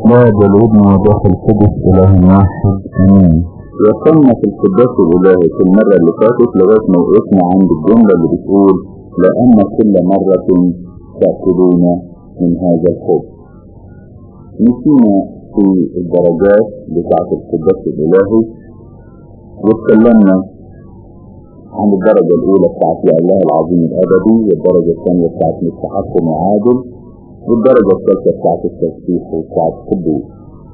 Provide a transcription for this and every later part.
لا بل ابن وضاح القدس إله واحد أمين وصلنا في القداس الإلهي في المرة اللي فاتت لغاية ما وقفنا عند الجملة اللي بتقول لأن كل مرة تأكلون من هذا الخبز. نسينا في الدرجات بتاعة القداس الإلهي واتكلمنا عن الدرجة الأولى بتاعت يا الله العظيم الأبدي والدرجة الثانية بتاعت مستحق وعادل والدرجة الثالثة بتاعت التسبيح وبتاعت القدوس.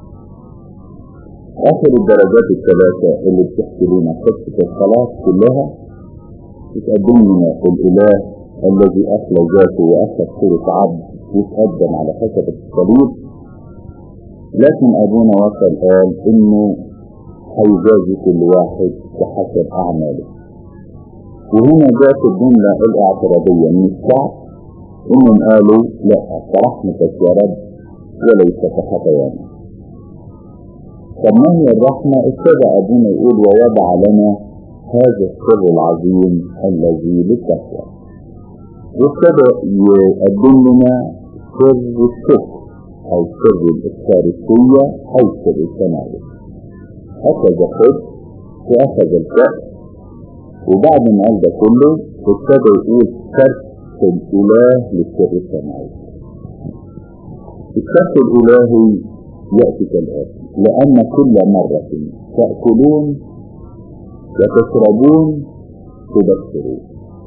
آخر الدرجات الثلاثة اللي بتحكي لنا قصة الخلاص كلها بتقدم لنا الإله الذي أخلى ذاته وأخذ صورة عبد وتقدم على حسب الصليب لكن أبونا وصل قال إنه هيجازي كل واحد بحسب أعماله وهنا جاءت الجملة الاعتراضية من الشعب إنهم قالوا لا فرحمتك يا رب وليس كخطايانا طب ما هي الرحمة ابتدى أبونا يقول ووضع لنا هذا السر العظيم الذي للتقوى وابتدى يقدم لنا سر الشكر أو سر الإفكارية أو سر التناول أخذ خبز وأخذ الكأس وبعد ما قال ده كله ابتدى يقول كرس الإله للسر التناول الكرس الإلهي يأتي كالآتي لأن كل مرة تأكلون وتشربون تبشرون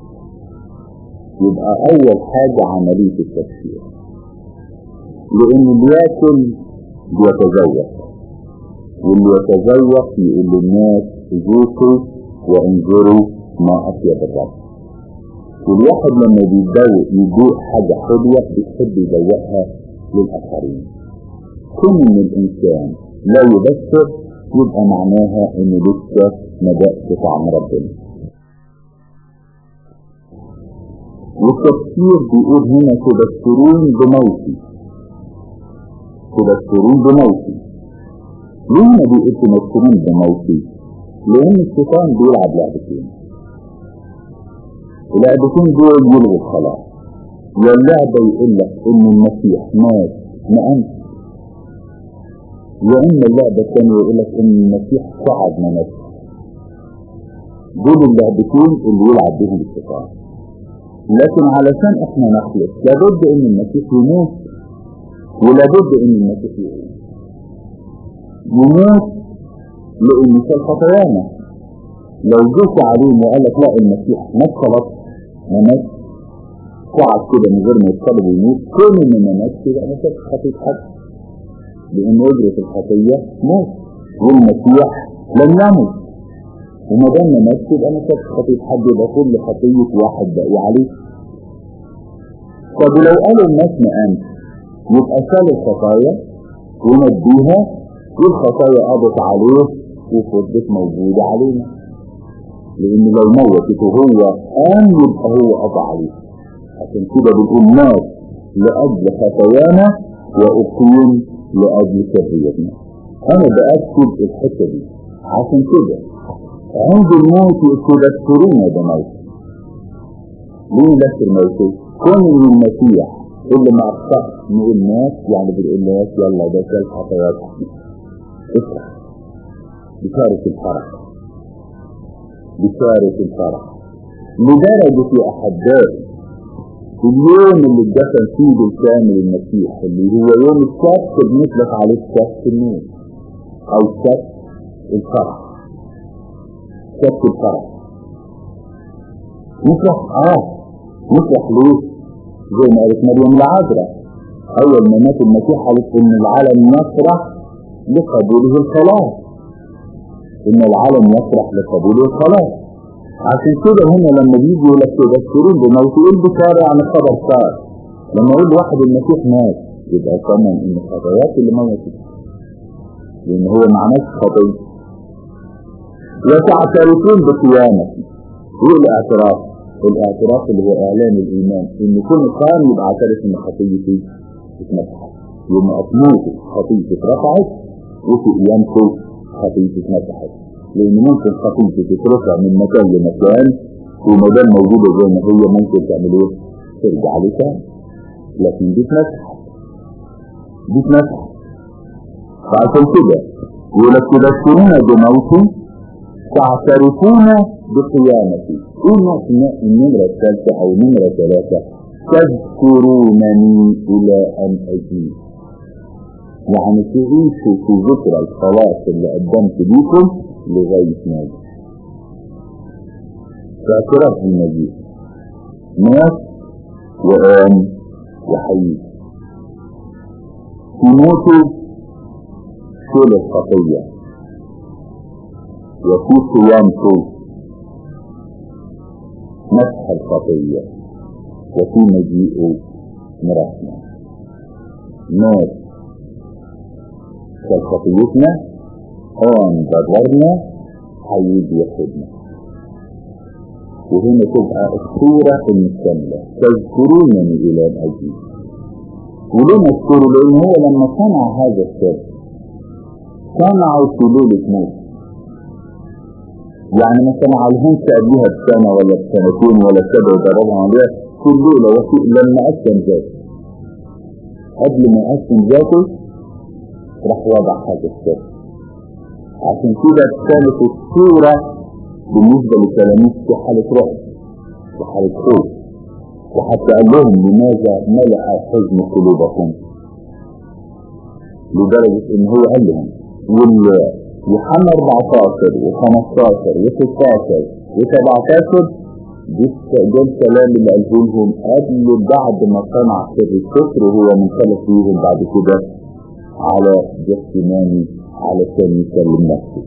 يبقى أول حاجة عملية التبشير لأن اللي ياكل بيتذوق واللي يتذوق يقول للناس ذوقوا وانظروا ما أطيب الرب والواحد لما بيتذوق يذوق حاجة حلوة بيحب يذوقها للآخرين كون ان الانسان لا يبشر يبقى معناها انه لسه ما دقش طعم ربنا والتفسير بيقول هنا تبشرون بموتي تبشرون بموتي ليه ما بيقول تبشرون بموتي لان الشيطان بيلعب لعبتين اللعبتين دول يلغوا الخلاص يا اللعبة يقول لك ان المسيح مات ما انت وإن اللعبة الثانية يقول لك إن المسيح صعد من نفسه دول اللعبتين اللي يلعب بهم الشيطان لكن علشان احنا نخلص لابد ان المسيح يموت ولابد ان المسيح يعيش يموت لان في خطايانا لو جيت عليه وقال لك لا المسيح ما اتخلص ما مات صعد كده من غير ما يتصلب ويموت كل ان ما مات كده ما كانش خطية حد لأن أجرة الخطية موت والمسيح لم يمت وما دام ما مات يبقى ما كانش خطية حد يبقى كل خطية واحد باقي عليه طب لو قالوا الناس ما قامش يبقى شال الخطايا ونديها والخطايا قضت عليه وفضت موجودة علينا لأن لو موتت وهو قام يبقى هو قضى عليه عشان كده بنقول مات لأجل خطايانا وأقيم لأجل سريتنا أنا بأكد الحتة دي عشان كده عند الموت تذكرون بموت ليه ذكر موته؟ كون من المسيح اللي ما أخطأ نقول مات يعني بنقول الناس يلا ده كل خطوات افرح بشارة الفرح بشارة الفرح لدرجة يا أحبائي اليوم اللي اتدفن فيه بالكامل المسيح اللي هو يوم السبت بنطلق عليه سبت النور او سبت الفرح سبت الفرح نفرح اه نفرح ليه زي ما قالت مريم العذراء اول ما مات المسيح قالت ان العالم يفرح لقبوله الخلاص ان العالم يفرح لقبوله الخلاص عشان كده هنا لما بيجوا يقول لك تذكرون بموت ايه البشارة يعني خبر صار لما يقول واحد المسيح مات يبقى كمان ان الخطوات اللي موتت لان هو معناه خطية وتعترفون بقيامتي ايه الاعتراف الاعتراف اللي هو اعلان الايمان ان كل قام يبقى اعترف ان خطيتي اتمسحت يوم اطموتي خطيتي اترفعت وفي قيامته خطيتي اتمسحت لان ممكن خطيتي تترفع من مكان لمكان وما دام موجوده زي ما هي ممكن تعمل ايه؟ ترجع لك لكن دي اتمسحت دي اتمسحت فعشان كده يقول لك تذكرون بموتي تعترفون بقيامتي ايه النمرة الثالثة او نمرة ثلاثة تذكرونني الى ان اجيب يعني تعيشوا في ذكرى الخلاص اللي قدمت ليكم لغاية ما اجي اعتراف بالمجيء مات وقام وحي في موته شيل الخطية وفي صيامته مسح الخطية وفي مجيئه مرحمة مات كالخطيتنا قام بدرنا حيد ياخدنا وهنا تبقى الصورة المكملة تذكرونني إلى الأجيب وليه نذكره لأن هو لما صنع هذا السر صنعوا في ليلة موت يعني ما صنعلهمش قبلها بسنة ولا بسنتين ولا بسنة وجربها عليها في الليلة وفي لما أسلم ذاته قبل ما أسلم ذاته راح وضع هذا السر عشان كده كانت الصورة بالنسبة للتلاميذ في حالة رعب في حالة خوف وحتى قال لهم لماذا ملأ حزن قلوبكم لدرجة ان هو قال لهم ويوحنا 14 و15 و16 و17 ده الكلام اللي قاله لهم قبل بعد ما صنع سر الكفر وهو منطلق فيهم بعد كده على جسماني علشان يسلم نفسه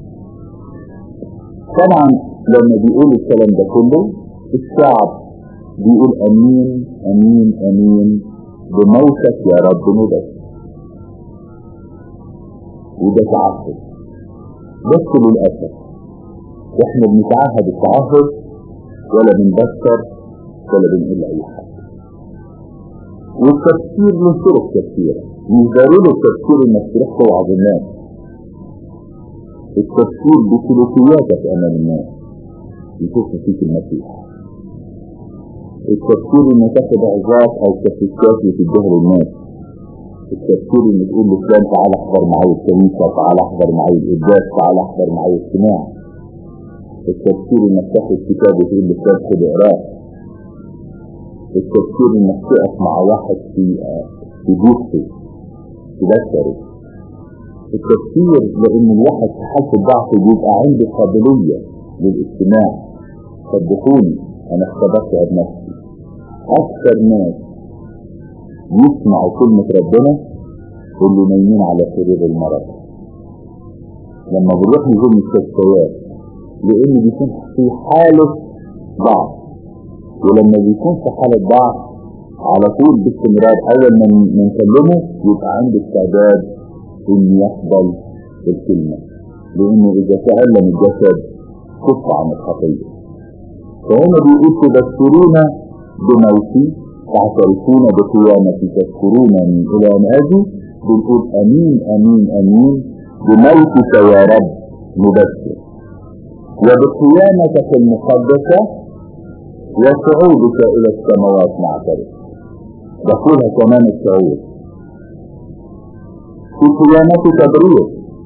طبعا لما بيقول الكلام ده كله الشعب بيقول امين امين امين بموتك يا رب ندك وده تعهد بس للاسف احنا بنتعهد التعهد ولا بنبشر ولا بنقول اي حاجه والتفسير له طرق كثيره مش ضروري التفسير انك تروح توعظ الناس التفسير بسلوكياتك امام الناس يشوف فيك المسيح التفسير انك تاخد عظات او تفسيرات وتديها للناس التفسير ان تقول لفلان تعالى احضر معايا الكنيسه تعالى احضر معايا القداس تعالى احضر معايا اجتماع التفسير انك تاخد كتاب وتقول لفلان خد اقراه التفسير انك تقف مع واحد في في بيته تبشره التفسير لان الواحد في حالة الضعف بيبقى عنده قابلية للاجتماع صدقوني انا اختبرتها بنفسي اكثر ناس يسمعوا كلمة ربنا اللي نايمين على سرير المرض لما بنروح نزور المستشفيات لان بيكون في حالة ضعف ولما بيكون في حالة ضعف على طول باستمرار اول ما نكلمه يبقى عنده استعداد ان يقبل الكلمة لانه اذا تألم الجسد كف عن الخطية فهم بيقول تذكرون بموتي تعترفون بقيامتي تذكرونني الى ان اجي بنقول امين امين امين بموتك يا رب نبشر وبقيامتك المقدسة وصعودك الى السماوات نعترف دخولها كمان الصعود في قيامته تبرير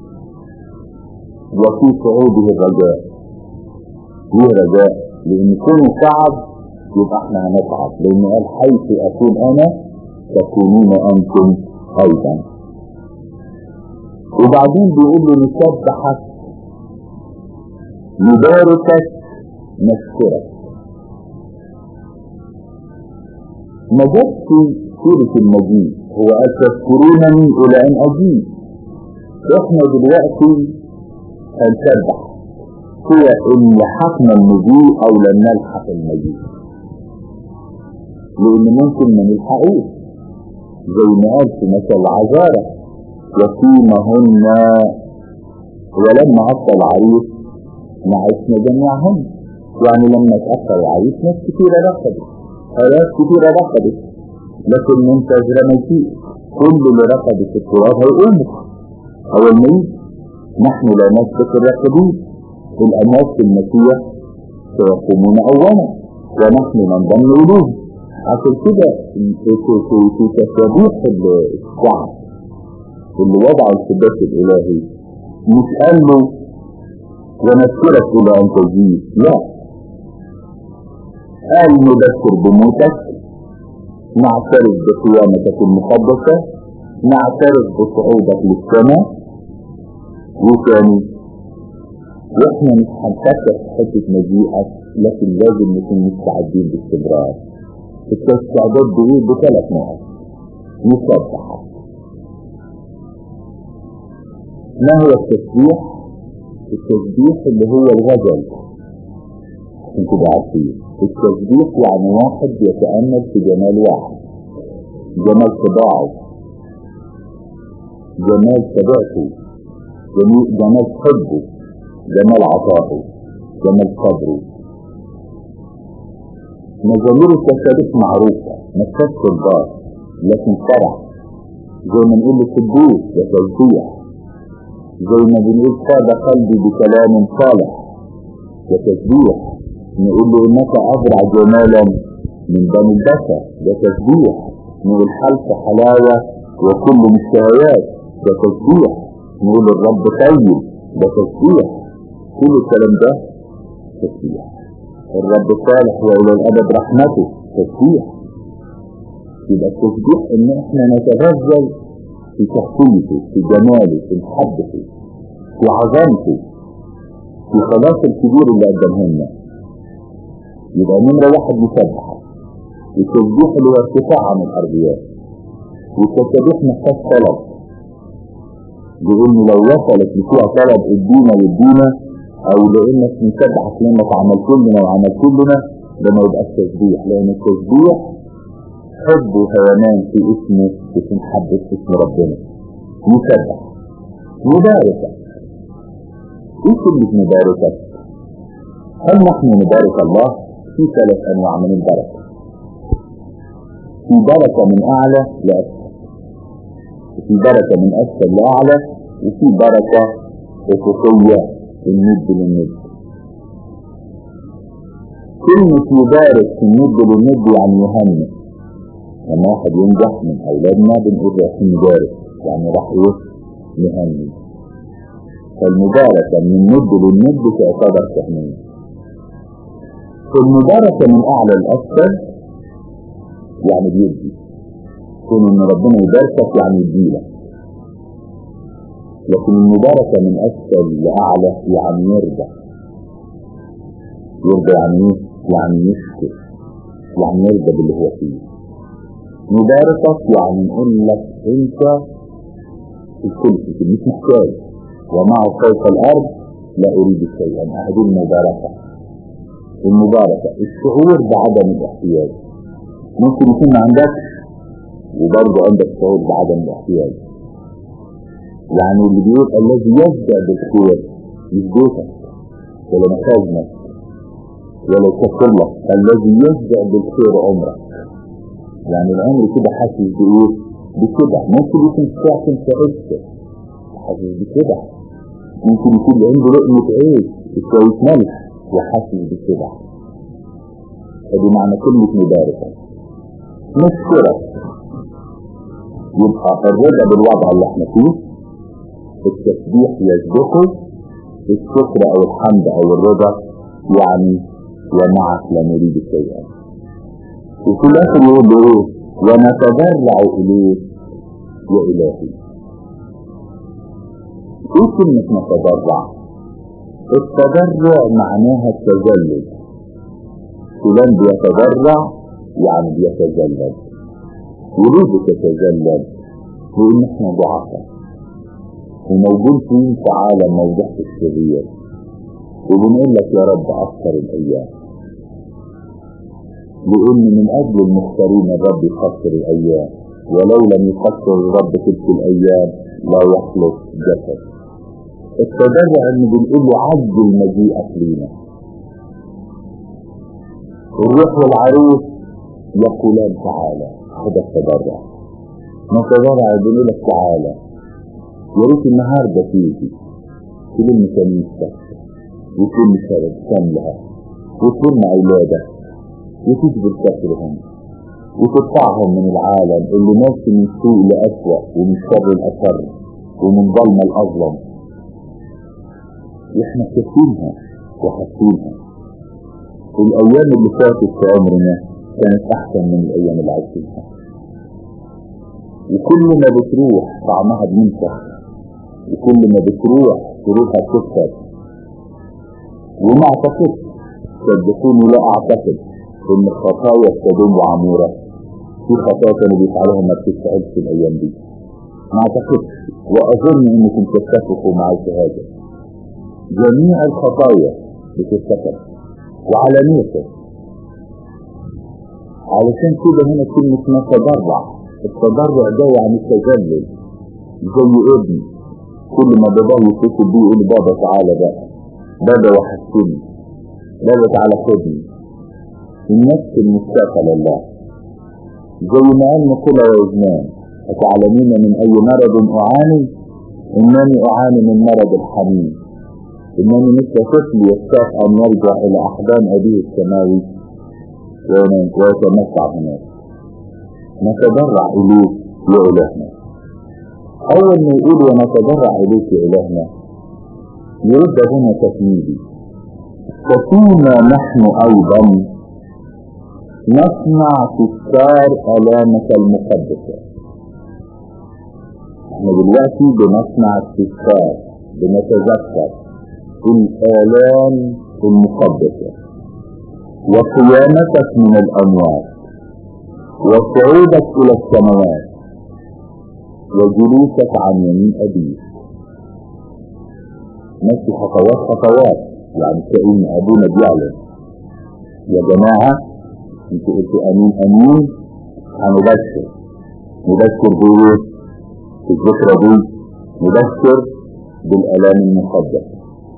وفي صعوده الرجاء فيه رجاء لان كونه صعب يبقى احنا هنتعب لان قال حيث اكون انا تكونون انتم ايضا وبعدين بيقول له نسبحك نباركك نشكرك ما جابش سورة المجيد هو قال تذكرونني الى ان اجيب احنا دلوقتي هنسبح هو ان لحقنا المجيء او لم نلحق المجيء لان ممكن ما نلحقوش زي ما قال في مثل العذارة وفيمهن ولما عطى العريس نعسنا جميعهن يعني لما تأخر العريس ناس كثيرة رقدت ناس كثيرة رقدت لكن منتظرة مجيء كل اللي رقدت في التراب هيقوموا أول ما يجي نحن لا نسبق الراقدين الأناس في المسيح سيقومون أولا ونحن ننضم إليهم عشان كده في تسابيح الشعب اللي وضع القداس الالهي مش قال له ونذكرك الى ان تجيب لا قال نذكر بموتك نعترف بقيامتك المقدسة نعترف بصعودك للسماء وثاني واحنا مش هنفكر في حته مجيئك لكن لازم نكون مستعدين باستمرار الاستعداد بايه بثلاث نقط مصبحة ما هو التسبيح التسبيح اللي هو الغزل عشان كده عارفين التسبيح يعني واحد يتأمل في جمال واحد جمال طباعه جمال طبيعته جمال حبه جمال عطائه جمال صبره مزامير التسابيح معروفة ما تخص البار لكن فرح زي ما نقول للقدوس ده تسبيح زي ما بنقول صاد قلبي بكلام صالح ده تسبيح نقول له انك ابرع جمالا من بني البشر ده تسبيح نقول حلف حلاوة وكل مشتهيات ده تسبيح نقول الرب طيب ده تسبيح كل الكلام ده تسبيح الرب صالح والى الابد رحمته تسبيح يبقى التسبيح ان احنا نتغزل في شخصيته في جماله في محبته في عظمته في خلاص الكبير اللي قدمه لنا يبقى نمرة واحد مسبح التسبيح اللي هو ارتفاع عن الارضيات والتسبيح محتاج طلب بيقول لو وصلت لفيها طلب ادينا وادينا او لانك مسبحك لانك عملت لنا وعملت لنا ده ما يبقاش تسبيح لان التسبيح حب وهيمان في اسمه في محبة اسم ربنا مسبح مباركة ايه كلمة مباركة هل نحن نبارك الله في ثلاث انواع من البركة في بركة من اعلى لاسفل وفي بركة من اسفل لاعلى وفي بركة افقية الند للند كلمة مبارك في الند للند يعني يهنئ لما واحد ينجح من أولادنا بنقول راح مبارك يعني راح إيه نهني فالمباركة من ند للند تعتبر تهنئة المباركة من أعلى الأسفل يعني بيدي كون إن ربنا يباركك يعني يديلك لكن المباركة من أسفل لأعلى يعني يرضى يرضى يعني إيه؟ يعني يشكر يعني يرضى باللي هو فيه مباركك يعني نقول لك انت الكل في مش محتاج ومعه فوق الارض لا اريد شيئا هذه المباركة المباركة الشعور بعدم الاحتياج ممكن يكون ما عندكش وبرضه عندك شعور بعدم الاحتياج يعني اللي بيقول الذي يبدأ بالخير مش بيتك ولا مخازنك ولا يكفلك الذي يبدأ بالخير عمرك يعني العمر كده حاسس بايه بكده ممكن يكون ساعة تعبت حاسس بكده ممكن يكون عنده لقمة عيش شوية ملح وحاسس بكده فدي معنى كلمة مباركة نشكرك يبقى الرضا بالوضع اللي احنا فيه التسبيح يسبقه الشكر او الحمد او الرضا يعني ومعك لا نريد شيئا وفي الاخر يقول له ايه ونتضرع اليك يا الهي ايه كلمة نتضرع التضرع معناها التذلل فلان بيتضرع يعني بيتذلل وليه بتتذلل لان احنا ضعفاء وموجودين في عالم موضوع الشرير وبنقول لك يا رب اكثر الايام لأن من أجل المختارين الرب يقصر الأيام ولو لم يقصر الرب تلك الأيام لا يخلص جسد التدرع إن بنقول له عجل مجيئك لينا الروح والعروس يقولان تعالى هذا التدرع نتدرع بنقول لك تعالى يا ريت النهارده تيجي تلم كنيستك وتلم شملها وتلم أولادك وتجبر كسرهم وتدفعهم من العالم اللي ماشي من سوء لأسوأ ومن شر لأشر ومن ظلم الأظلم واحنا شايفينها وحاسينها الأيام اللي فاتت في عمرنا كانت أحسن من الأيام اللي عايشينها وكل ما بتروح طعمها بينسخ وكل ما بتروح سرورها تكسر وما اعتقدش صدقوني لا اعتقد ان الخطايا التدوم عمورة في خطايا كانوا بيفعلوها ما بتستعدش الايام دي ما اعتقدش واظن انكم تتفقوا معي في هذا جميع الخطايا بتتفق وعلانيته علشان كده هنا كلمة نتضرع التضرع ده يعني التذلل زي ابني كل ما باباه يتصل بيه يقول بابا تعالى بقى بابا وحشتني بابا تعالى خدني النفس المشتاقة لله زي ما قال كلا وزنان أتعلمين من أي مرض أعاني إنني أعاني من مرض الحنين إنني مثل طفل يشتاق أن يرجع إلى أحضان أبيه السماوي ويتمتع هناك نتضرع إليه يا إلهنا أول ما يقول ونتضرع إليك يا إلهنا يرد هنا تكميلي ففيما نحن أيضا نصنع تذكار ألامك المقدسة احنا دلوقتي بنصنع التذكار بنتذكر الآلام المقدسة وقيامتك من الأموات وصعودك إلى السماوات وجلوسك عن يمين أبيك ماشي خطوات خطوات يعني كأن أبونا بيعلن يا جماعة انتوا قلتوا أمين أمين هنبشر نبشر بإيه؟ في الذكرى دي نبشر بالآلام المقدسة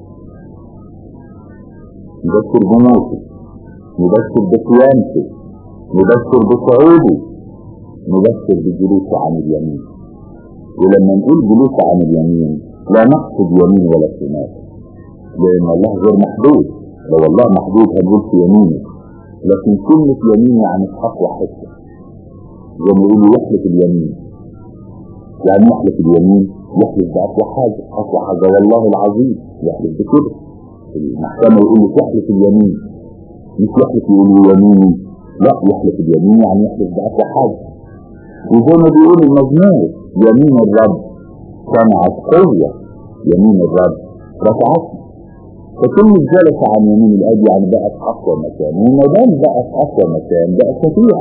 نبشر بموته نبشر بقيامته نبشر بصعوده نبشر بجلوسه عن اليمين ولما نقول جلوس عن اليمين لا نقصد يمين ولا شمال لأن الله غير محدود لو الله محدود هنقول في يمينه لكن كلمة يمين يعني في أقوى حتة زي ما يقولوا يحلف اليمين يعني يحلف اليمين يحلف بأقوى حاجة أقوى حاجة والله العظيم يحلف بكده المحكمة يقول له تحلف اليمين مش يحلف يقول له يميني لا يحلف اليمين يعني يحلف بأقوى حاجة وزي ما بيقول المزمور يمين الرب صنعت قوة يمين الرب رفعتني فكلمة جلس عن يمين الأب يعني بقى في أقوى مكان وما دام بقى في أقوى مكان بقى شفيع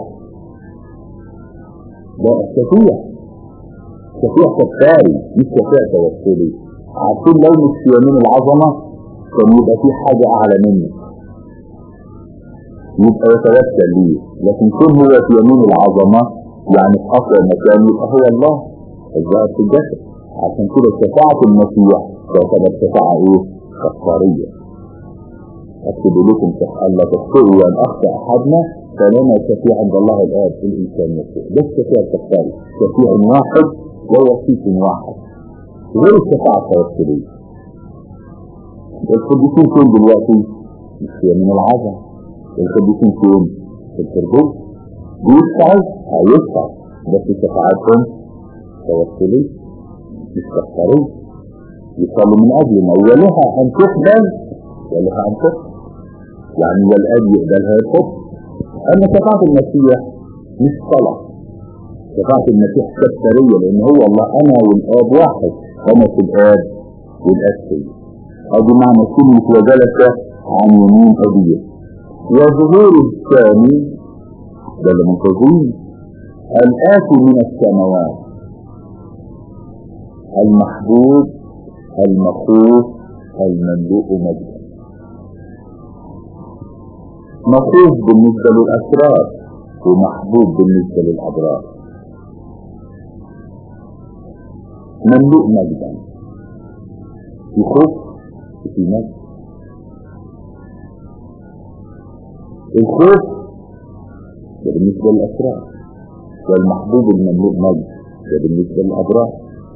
بقى شفيع شفيع كفاري مش شفيع توسلي عارفين لو مش في يمين العظمة كان يبقى في حاجة أعلى منه يبقى يتوسل ليه لكن كل هو في يمين العظمة يعني في أقوى مكان يبقى هو الله الظاهر في الجسد عشان كده شفاعة المسيح تعتبر شفاعة ايه؟ كفارية اكتب لكم ألا تخطئوا وان اخطأ احدنا فلنا شفيع عند الله الاب في الانسان يسوع ده الشفيع الكفاري شفيع واحد ووسيط واحد غير الشفاعة التوسلية القديسين فين دلوقتي؟ مش من العظم القديسين فين؟ في الفردوس بيسعد هيسعد بس شفاعتهم توسلي مش كفاري يصلوا من أجلنا ولها أن تقبل ولها أن تقبل يعني والآب يقبلها يقبل أما شفاعة المسيح مش صلاة شفاعة المسيح كفارية لأن هو الله أنا والآب واحد أنا في الآب والآب فيا هذه معنى كلمة وجلس عن يمين أبيه وظهور الثاني ده اللي منتظرين الآتي من السماوات المحبوب المخوف المملوء مجدا مخوف بالنسبة للأسرار ومحبوب بالنسبة للأبرار مملوء مجدا في خوف وفي مجد الخوف ده بالنسبة للأسرار والمحبوب المملوء مجد ده بالنسبة للأبرار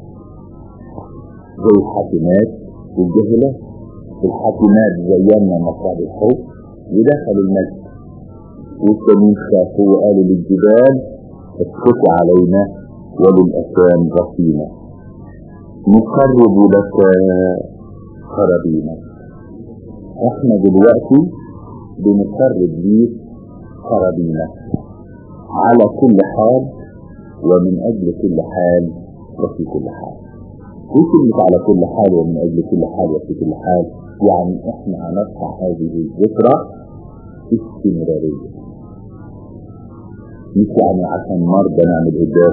زي الحاكمات والجهلة الحاكمات زينا مصاب الحب ودخل المجد والتانيين خافوا وقالوا للجبال اسقطوا علينا وللأسام غصينا نقرب لك قرابينك احنا دلوقتي بنقرب ليك قرابينك على كل حال ومن اجل كل حال وفي كل حال ايه كلمة على كل حال ومن اجل كل حال وفي كل حال يعني احنا هنرفع هذه الذكرى استمرارية مش يعني عشان مرضى نعمل إجازة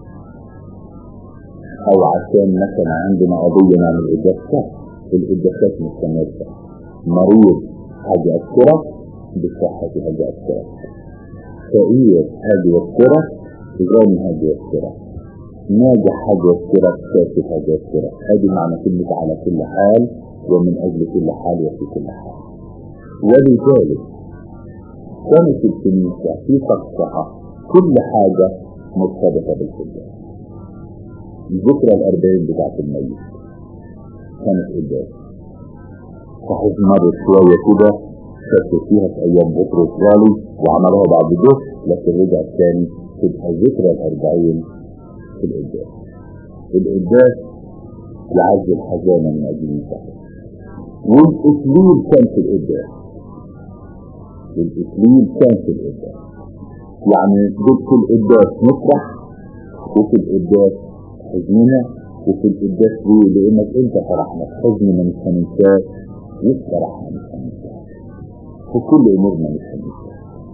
أو عشان مثلا عندنا قضية نعمل إجازة الإجازات مستمرة مريض حاجة أذكرة بالصحة حاجة أذكرة فقير حاجة أذكرة غني حاجة أذكرة ناجح حاجة أذكرة كاتب حاجة أذكرة هذه معنى كلمة على كل حال ومن أجل كل حال وفي كل حال ولذلك كانت الكنيسة في طقسها كل حاجة مرتبطة بالحجة ذكرى الأربعين بتاعت الميت كانت إجازة صحيح مرة شوية كده شكوا فيها في أيام بطرس غالي وعملوها بعد جهد لكن رجع تاني تبقى ذكرى الأربعين في الإجازة الإجازة يعزي الحزانة من أجل الفقر والإكليل كان في الإجازة الإكليل كان في الإجازة يعني دول في الإجازة نفرح وفي الإجازة حزننا وفي الإجازة ليه؟ لأنك أنت فرحنا حزننا مش هننساه وفرحنا مش هننساه في كل أمورنا مش هننساه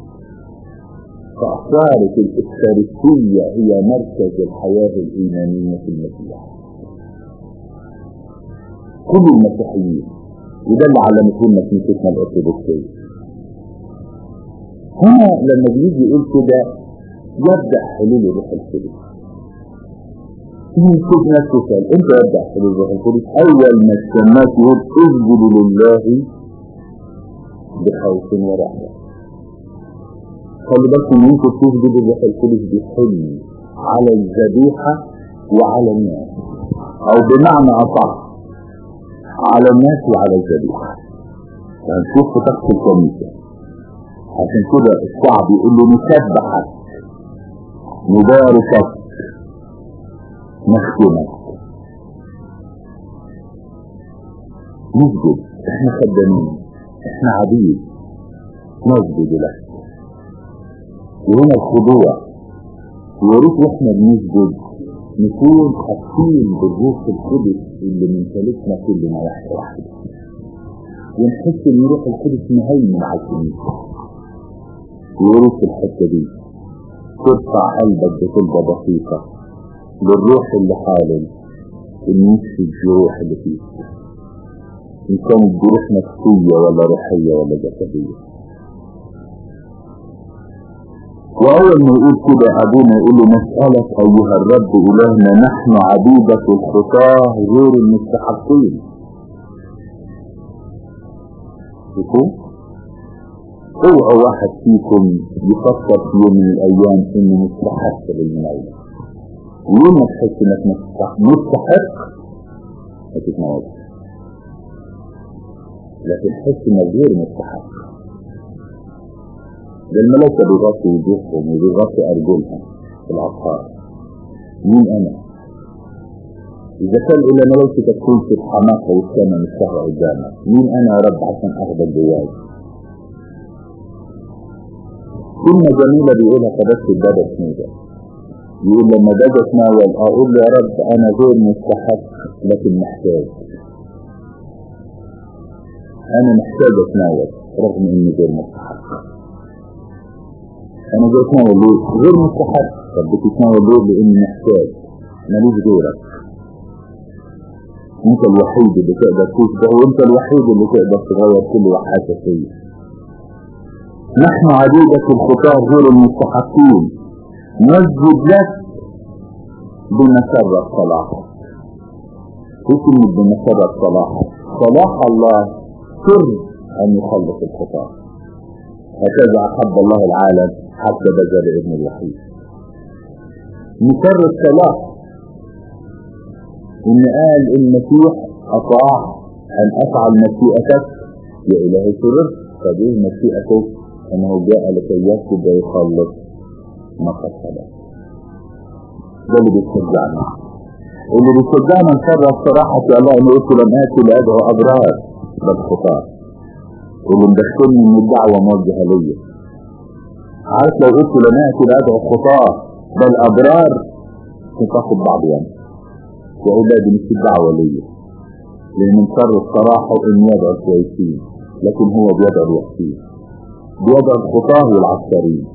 فأصارت الإفكارستية هي مركز الحياة الإيمانية في المسيح كل المسيحيين وده اللي علمته لنا كنيستنا الأرثوذكسية هنا لما بيجي يقول كده يبدأ حلول الروح القدس يشوف نفسه سؤال انت يبدأ حلول الروح القدس اول ما السماك يقول اسجدوا لله بخوف ورحمة خلي بالكم ان انتوا تسجدوا الروح القدس بحلم على الذبيحة وعلى الناس او بمعنى اصح على الناس وعلى الذبيحة هنشوف في تحت الكنيسة عشان كده الشعب يقول له نسبحك نباركك نخدمك نسجد احنا خدامين احنا عبيد نسجد لك وهنا الخضوع وياريت واحنا بنسجد نكون حاسين بالروح القدس اللي ممتلكنا كلنا واحده واحده ونحس ان روح القدس مهيمن على الكنيسه ويرث الحتة دي ترفع قلبك بكلمة بسيطة للروح اللي حالل ان يشفي الجروح اللي فيه ان كانت جروح نفسية ولا روحية ولا جسدية وأول ما يقول كده أبونا يقول له نسألك أيها الرب إلهنا نحن عبيدك الخطاة غير المستحقين يكون اوعى واحد فيكم يفكر في يوم من الايام انه مستحق للموت ويوم ما تحس انك مستحق مستحق ما تتموت لكن تحس انك غير مستحق ده الملائكة بيغطوا وجوههم وبيغطوا ارجلهم في العقار مين انا؟ إذا كان إلى ملائكة تكون في الحماقة والسماء مش سهلة قدامك مين أنا يا رب عشان أخذك جواي كلمة جميلة بيقولها قداسة البابا سنيدة يقول لما باجي اتناول اقول له يا رب انا غير مستحق لكن محتاج انا محتاج اتناول رغم اني غير مستحق انا جاي اتناول ليه غير مستحق طب بتتناول ليه لاني محتاج ماليش غيرك انت الوحيد اللي تقدر تشبه وانت الوحيد اللي تقدر تغير كل وحاجة فيه نحن عبيدك الخطاة غير المستحقين نسجد لك بمسرة صلاحك اسم بمسرة صلاحك صلاح الله سر أن يخلص الخطاة هكذا أحب الله العالم حتى بذل ابن الوحيد مسر الصلاح إن قال المسيح أطاع أن أفعل مشيئتك يا إلهي سررت فديه مشيئتك أنه جاء لكي يسجد ويخلص ما قد سبق ده اللي بيشجعنا اللي بيشجعنا نفرغ صراحة الله انه قلت لم اتي لادعو ابرار بل خطاه واللي مدخلني ان الدعوة موجهة ليا عارف لو قلت لم اتي لادعو خطاه بل ابرار كنت اخد بعض يعني واولادي مش الدعوة ليا لان مصر الصراحة ان يدعو الكويسين لكن هو بيدعو الوحشين بيدعو الخطاه والعسكريين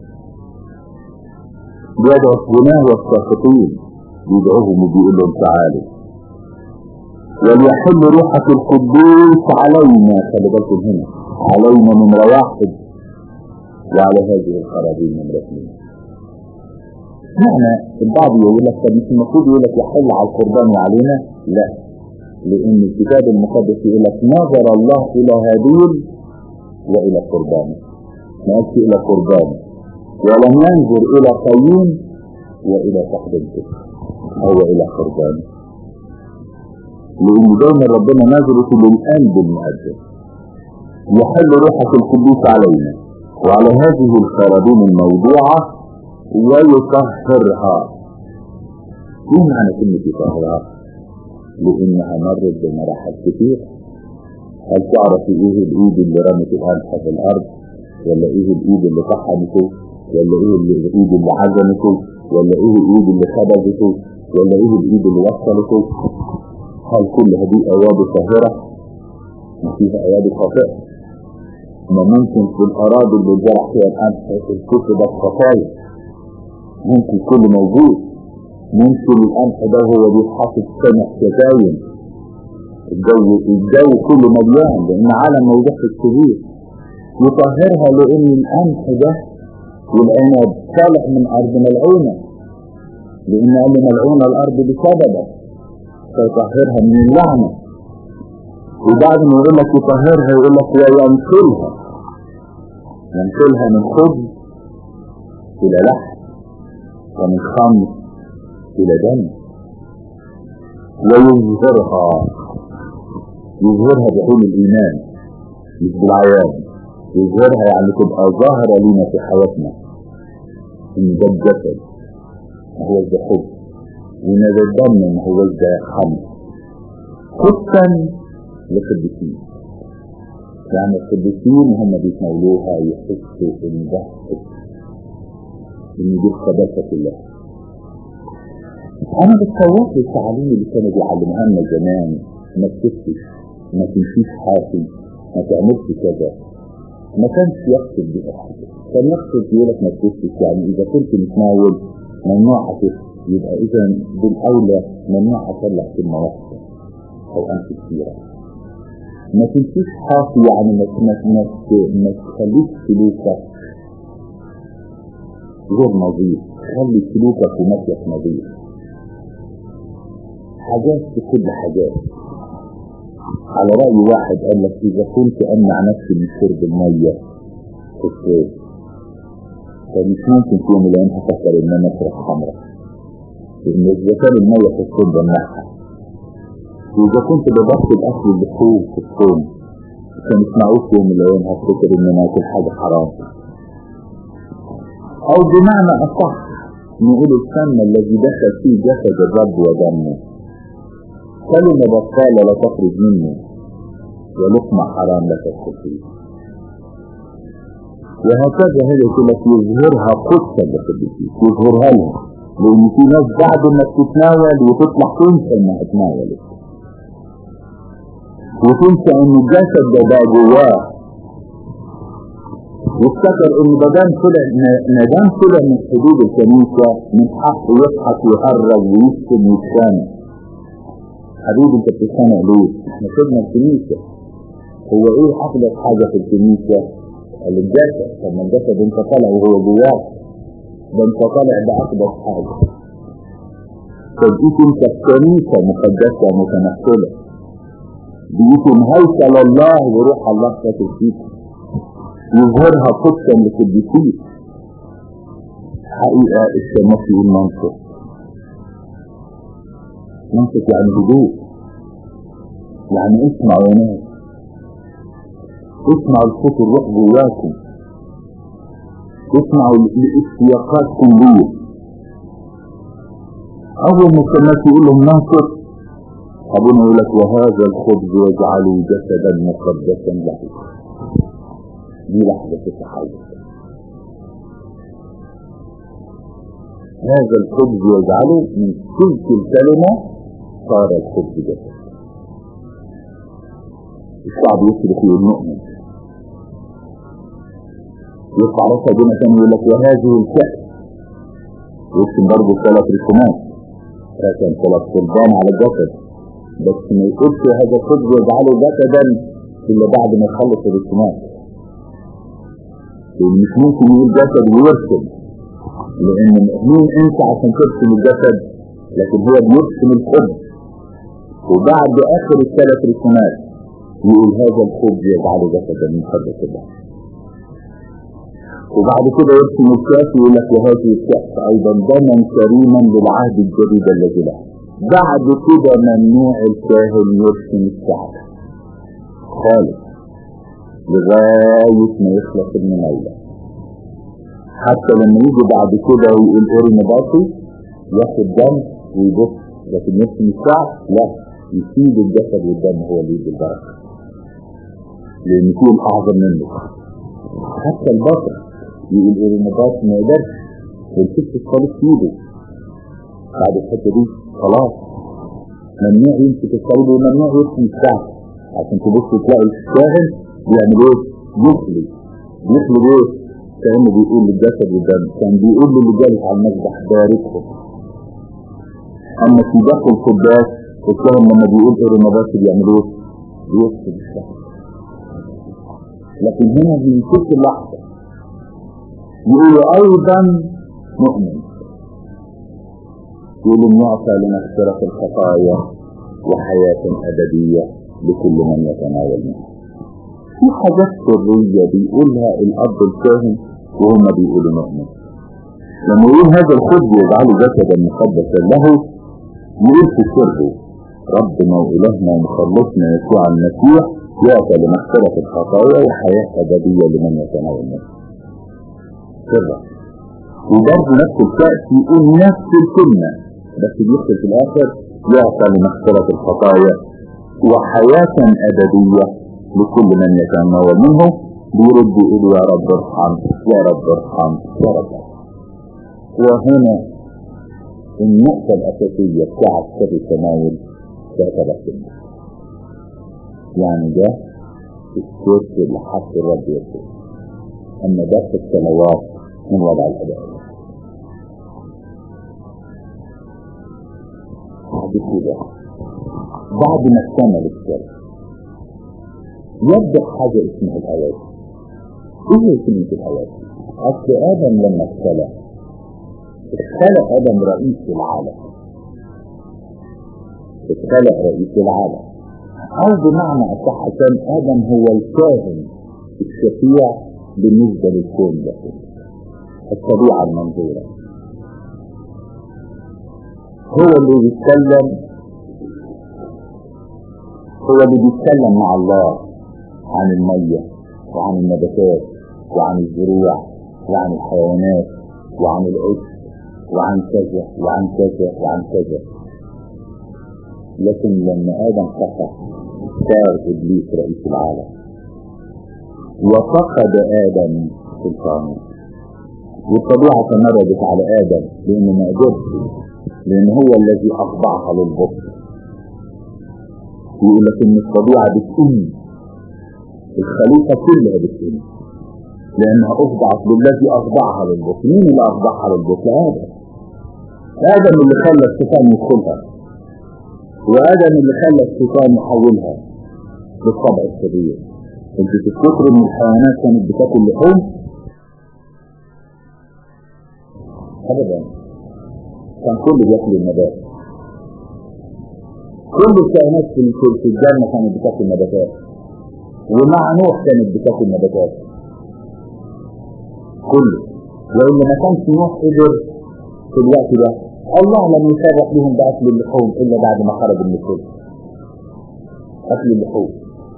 بيدعو الغناه والساخطين يدعوهم وبيقول لهم تعالوا وليحل روحك القدوس علينا خلي بالكم هنا علينا نمرة واحد وعلى هذه الخرابين نمرة اثنين معنى البعض يقول لك طب مش المفروض يقول لك يحل على القربان وعلينا لا لان الكتاب المقدس يقول لك نظر الله الى هابيل والى قربانه ما قالش الى قربانه ولم ينظر الى قايين والى تقدمته او الى قربانه لان دايما ربنا نظرته للقلب المقدس يحل روحك القدوس علينا وعلى هذه الخرابين الموضوعة ويطهرها ايه معنى كلمة يطهرها لانها مرت بمراحل كتير هل تعرف ايه الايد اللي رمت القمح في الارض ولا ايه الايد اللي طحنته ولا ايه الايد اللي عزمته ولا ايه الايد اللي خبزته ولا ايه الايد اللي وصلته هل كل هذه ايادي طاهرة ما فيها ايادي خاطئة ما ممكن في الاراضي اللي جرح فيها القمح الكتب الخطايا ممكن كل موجود ممكن القمح ده هو بيتحط سمع شتايم الجو الجو كله مليان لان عالم موضوع كبير يطهرها لان القمح ده والعنب طالع من ارض ملعونه لان قال ملعونه الارض بسببه فيطهرها من اللعنه وبعد ما يقول لك يطهرها يقول لك وينقلها ينقلها من خبز الى لحم ومن خمر الى دم ويظهرها يظهرها بعين الايمان مش بالعيان يظهرها يعني تبقى ظاهرة لنا في حياتنا ان ده الجسد ما هو ده حب وان ده الدم ما هو ده خمر خصا للقديسين يعني القديسين هم بيتناولوها يحسوا ان ده حب ان دي القداسة كلها انا بتصور التعليم اللي كانوا بيعلموها لنا زمان ما تكتبش ما تمشيش حافي ما تعملش كذا ما كانش يقصد بها كان يقصد يقول لك ما تكتبش يعني اذا كنت متناول ممنوع اكتب يبقى اذا بالاولى ممنوع اطلع كلمه واحده او امشي كثيره ما تمشيش حافي يعني ما ما ما ما تخليش سلوكك غير نظيف خلي سلوكك ومشيك نظيف حاجات في كل حاجات على رأي واحد قال لك إذا كنت أمنع نفسي من شرب المية في الصيف فمش ممكن في يوم من الأيام هفكر إن أنا أشرب خمرة لأن إذا كان المية في الصيف بمنعها وإذا كنت ببطل الأكل اللحوم في الصوم كان يسمعوش يوم من الأيام هفتكر إن أنا آكل حاجة حرام أو بمعنى أصح نقول السم الذي دخل فيه جسد الرب ودمه كلمة بطالة لا تخرج منه ولقمة حرام لا تدخل فيه وهكذا هي لك يظهرها قدسا للقديسين يظهرها لهم لأن في ناس بعد ما تتناول وتطلع تنسى إنها تناولت وتنسى إن الجسد ده ده جواه وافتكر إن بدان طلع ما دام طلع من حدود الكنيسة من حقه يضحك ويهرج ويشتم ويتخانق حبيبي انت بتتخانق ليه؟ احنا سيبنا الكنيسة هو ايه افضل حاجة في الكنيسة؟ الجسد طب ما الجسد انت طالع وهو جواك ده انت طالع بأقدس حاجة فجيت انت في كنيسة مقدسة متنقلة بيكون هيكل الله وروح الله ساكن فيك يظهرها قدسا للقديسين حقيقة الشمس يقول منصف منطق يعني هدوء يعني اسمعوا يا ناس اسمعوا الصوت الروح جواكم اسمعوا الاشتياقات ليه أول ما الناس يقول لهم ننصر أبونا يقول لك وهذا الخبز يجعله جسدا مقدسا له دي لحظة التحول هذا الخبز يجعله من تلك الكلمة صار الخبز جسد الشعب يصرخ المؤمن يطلع راسه بنا كان يقول لك وهذه الكأس يرسم برضه ثلاث رسومات رسم ثلاث صلبان على الجسد بس ما يقولش هذا الخبز يجعله جسدا الا بعد ما يخلص الرسومات لان مش ممكن يقول جسد ويرسم لان مين انت عشان ترسم الجسد لكن هو بيرسم الخبز وبعد اخر الثلاث رسومات يقول هذا الخبز يجعله جسدا من خبز الله وبعد كده يرسم الكاس ويقول لك وهذه الكأس ايضا دما كريما للعهد الجديد الذي له بعد كده ممنوع الكاهن يرسم الشعب خالص لغاية ما يخلص المناولة حتى لما يجي بعد كده ويقول ارمي باطي ياخد دم ويبص لكن يرسم الشعب لا يسيب الجسد والدم هو اللي يدي البركة لأن فيه الأعظم منه حتى البطل يقول ارمي باطي ما يقدرش ويسيب الصليب في ايده بعد الحتة دي خلاص ممنوع يمسك الصليب وممنوع يرسم الشعب عشان تبص تلاقي الشاهد بيعمل ايه؟ يخلي يخلي ايه؟ كأنه بيقول للجسد والدم كان بيقول للي جالس على المذبح باركهم اما في داخل القداس الكاهن لما بيقول ارمبات بيعملوا ايه؟ بيكتب الشعب لكن هنا في كل لحظة يقول ايضا مؤمن يقول يعطى لمغفرة الخطايا وحياة أبدية لكل من يتناول منها في حاجات سرية بيقولها الأب الكاهن وهم بيقولوا مؤمن لما يقول هذا الخبز يجعله جسدا مقدسا له يقول في سره ربنا وإلهنا ومخلصنا يسوع المسيح يعطى لمغفرة الخطايا وحياة أبدية لمن يتناول منها سرا وبرضه نفس الكأس يقول نفس الكلمة بس بيحصل في الآخر يعطى لمغفرة الخطايا وحياة أبدية لكل من يتناول منه بيرد يقول يا رب ارحم يا رب ارحم يا رب ارحم وهنا النقطة الأساسية بتاعت سر التناول تعتبر سنة يعني ده السر اللي حط الرب يسوع أما ده في الصلوات من وضع الأداء بعد كده بعد ما اكتمل السر يبدأ حاجة اسمها الأواسي ايه هي كلمة الأواسي؟ أصل آدم لما اختلى اختلى آدم رئيس العالم اختلى رئيس العالم أو بمعنى أصح كان آدم هو الكاهن الشفيع بالنسبة للكون ده الطبيعة المنظورة هو اللي بيتكلم هو اللي بيتكلم مع الله عن المية وعن النباتات وعن الزروع وعن الحيوانات وعن العشب وعن كذا وعن كذا وعن كذا لكن لما آدم خطأ صار إبليس رئيس العالم وفقد آدم سلطانه والطبيعة تمردت على آدم لأنه ما قدرش لأن هو الذي أخضعها للبطل يقول لك إن الطبيعة بتقوم الخليقة كلها بتقوم لأنها أخضعت للذي أخضعها للبطل مين اللي أخضعها للبطل؟ آدم آدم اللي خلى الشيطان يدخلها وآدم اللي خلى الشيطان يحولها بالطبع الشرير انت تفتكر ان الحيوانات كانت بتاكل لحوم ابدا كان كله بياكل النبات كل الكائنات في في الجنه كانت بتاكل نباتات ومع نوح كانت بتاكل نباتات كله وإن ما كانش نوح قدر في الوقت ده الله لم يفرق بهم بأكل اللحوم إلا بعد ما خرج من السجن أكل اللحوم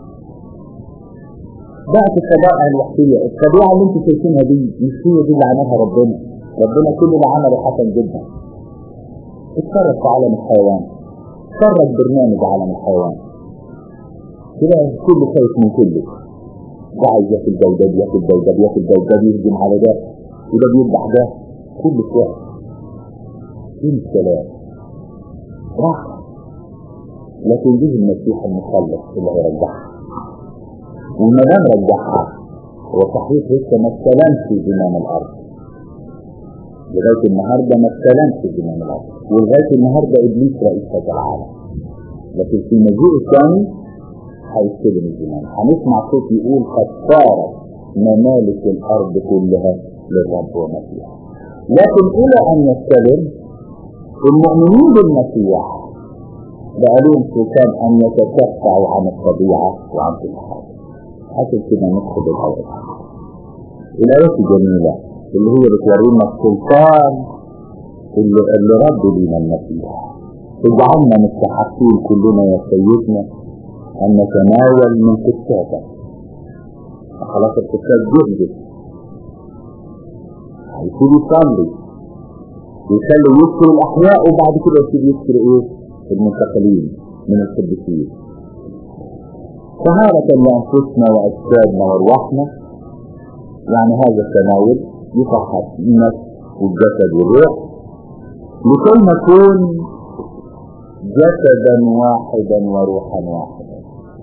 بقت الطبائع الوحشية الطبيعة اللي انتوا شايفينها دي مش هي دي اللي عملها ربنا ربنا كل اللي عمله حسن جدا اتفرج في عالم الحيوان اتفرج برنامج عالم الحيوان تلاقي كله خايف من كله ده عايز ياكل ده وده بياكل ده وده بياكل ده وده بيهجم على ده وده بيذبح ده كله سواء فين السلام راحة لكن دي المسيح المخلص اللي هيرجعها وما دام رجعها هو صحيح لسه ما استلمش زمام الارض لغايه النهارده ما استلمش زمام الارض ولغايه النهارده ابليس رئيس هذا العالم لكن في المجيء الثاني هيستلم الزمام هنسمع صوت يقول قد صارت ممالك الارض كلها للرب ومسيح لكن الى ان يستلم المؤمنين بالمسيح بقى لهم سلطان ان يتشفعوا عن الطبيعه وعن كل حاجه عشان كده ندخل الآيات الآيات الجميلة اللي هي بتورينا السلطان اللي, اللي رد لينا المسيح اجعلنا مستحقين كلنا يا سيدنا أن نتناول من كتابك خلاص الكتاب جهدت هيبتدي يصلي يخلي يذكر الأحياء وبعد كده يبتدي يذكر إيه؟ المنتقلين من القديسين طهارة لأنفسنا وأجسادنا وأرواحنا يعني هذا التناول يطهر النفس والجسد والروح لكي نكون جسدا واحدا وروحا واحدا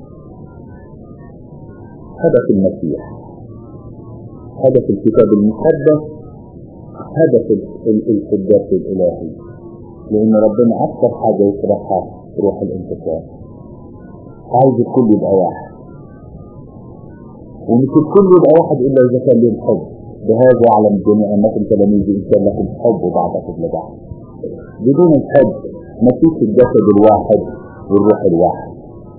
هدف المسيح هدف الكتاب المقدس هدف القداس الإلهي لأن ربنا أكثر حاجة يشرحها روح الانتصار عايز الكل يبقى واحد ومش الكل يبقى واحد الا اذا كان لهم حب بهذا يعلم الجميع انكم تلاميذ ان كان لكم حب بعضكم لبعض بدون الحب ما فيش الجسد الواحد والروح الواحد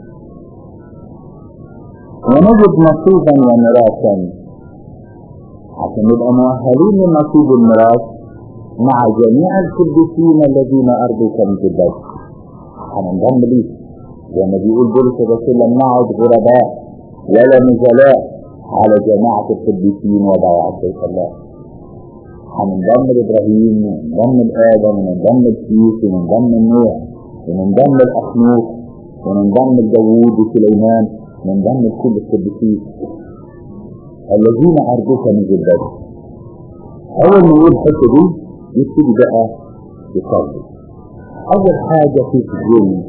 ونجد نصيبا وميراثا عشان نبقى مؤهلين لنصيب الميراث مع جميع القديسين الذين ارضوا كنز البيت هننضم ليه لما بيقول بولس الرسول لم نعد غرباء ولا نزلاء على جماعة القديسين وبيعة بيت الله هننضم لابراهيم وننضم لادم وننضم لسيس وننضم لنوح وننضم لاخنوخ وننضم لداوود وسليمان وننضم لكل القديسين الذين ارجوك من جدد اول ما يقول الحته دي يبتدي بقى يصلي اول حاجه في الجن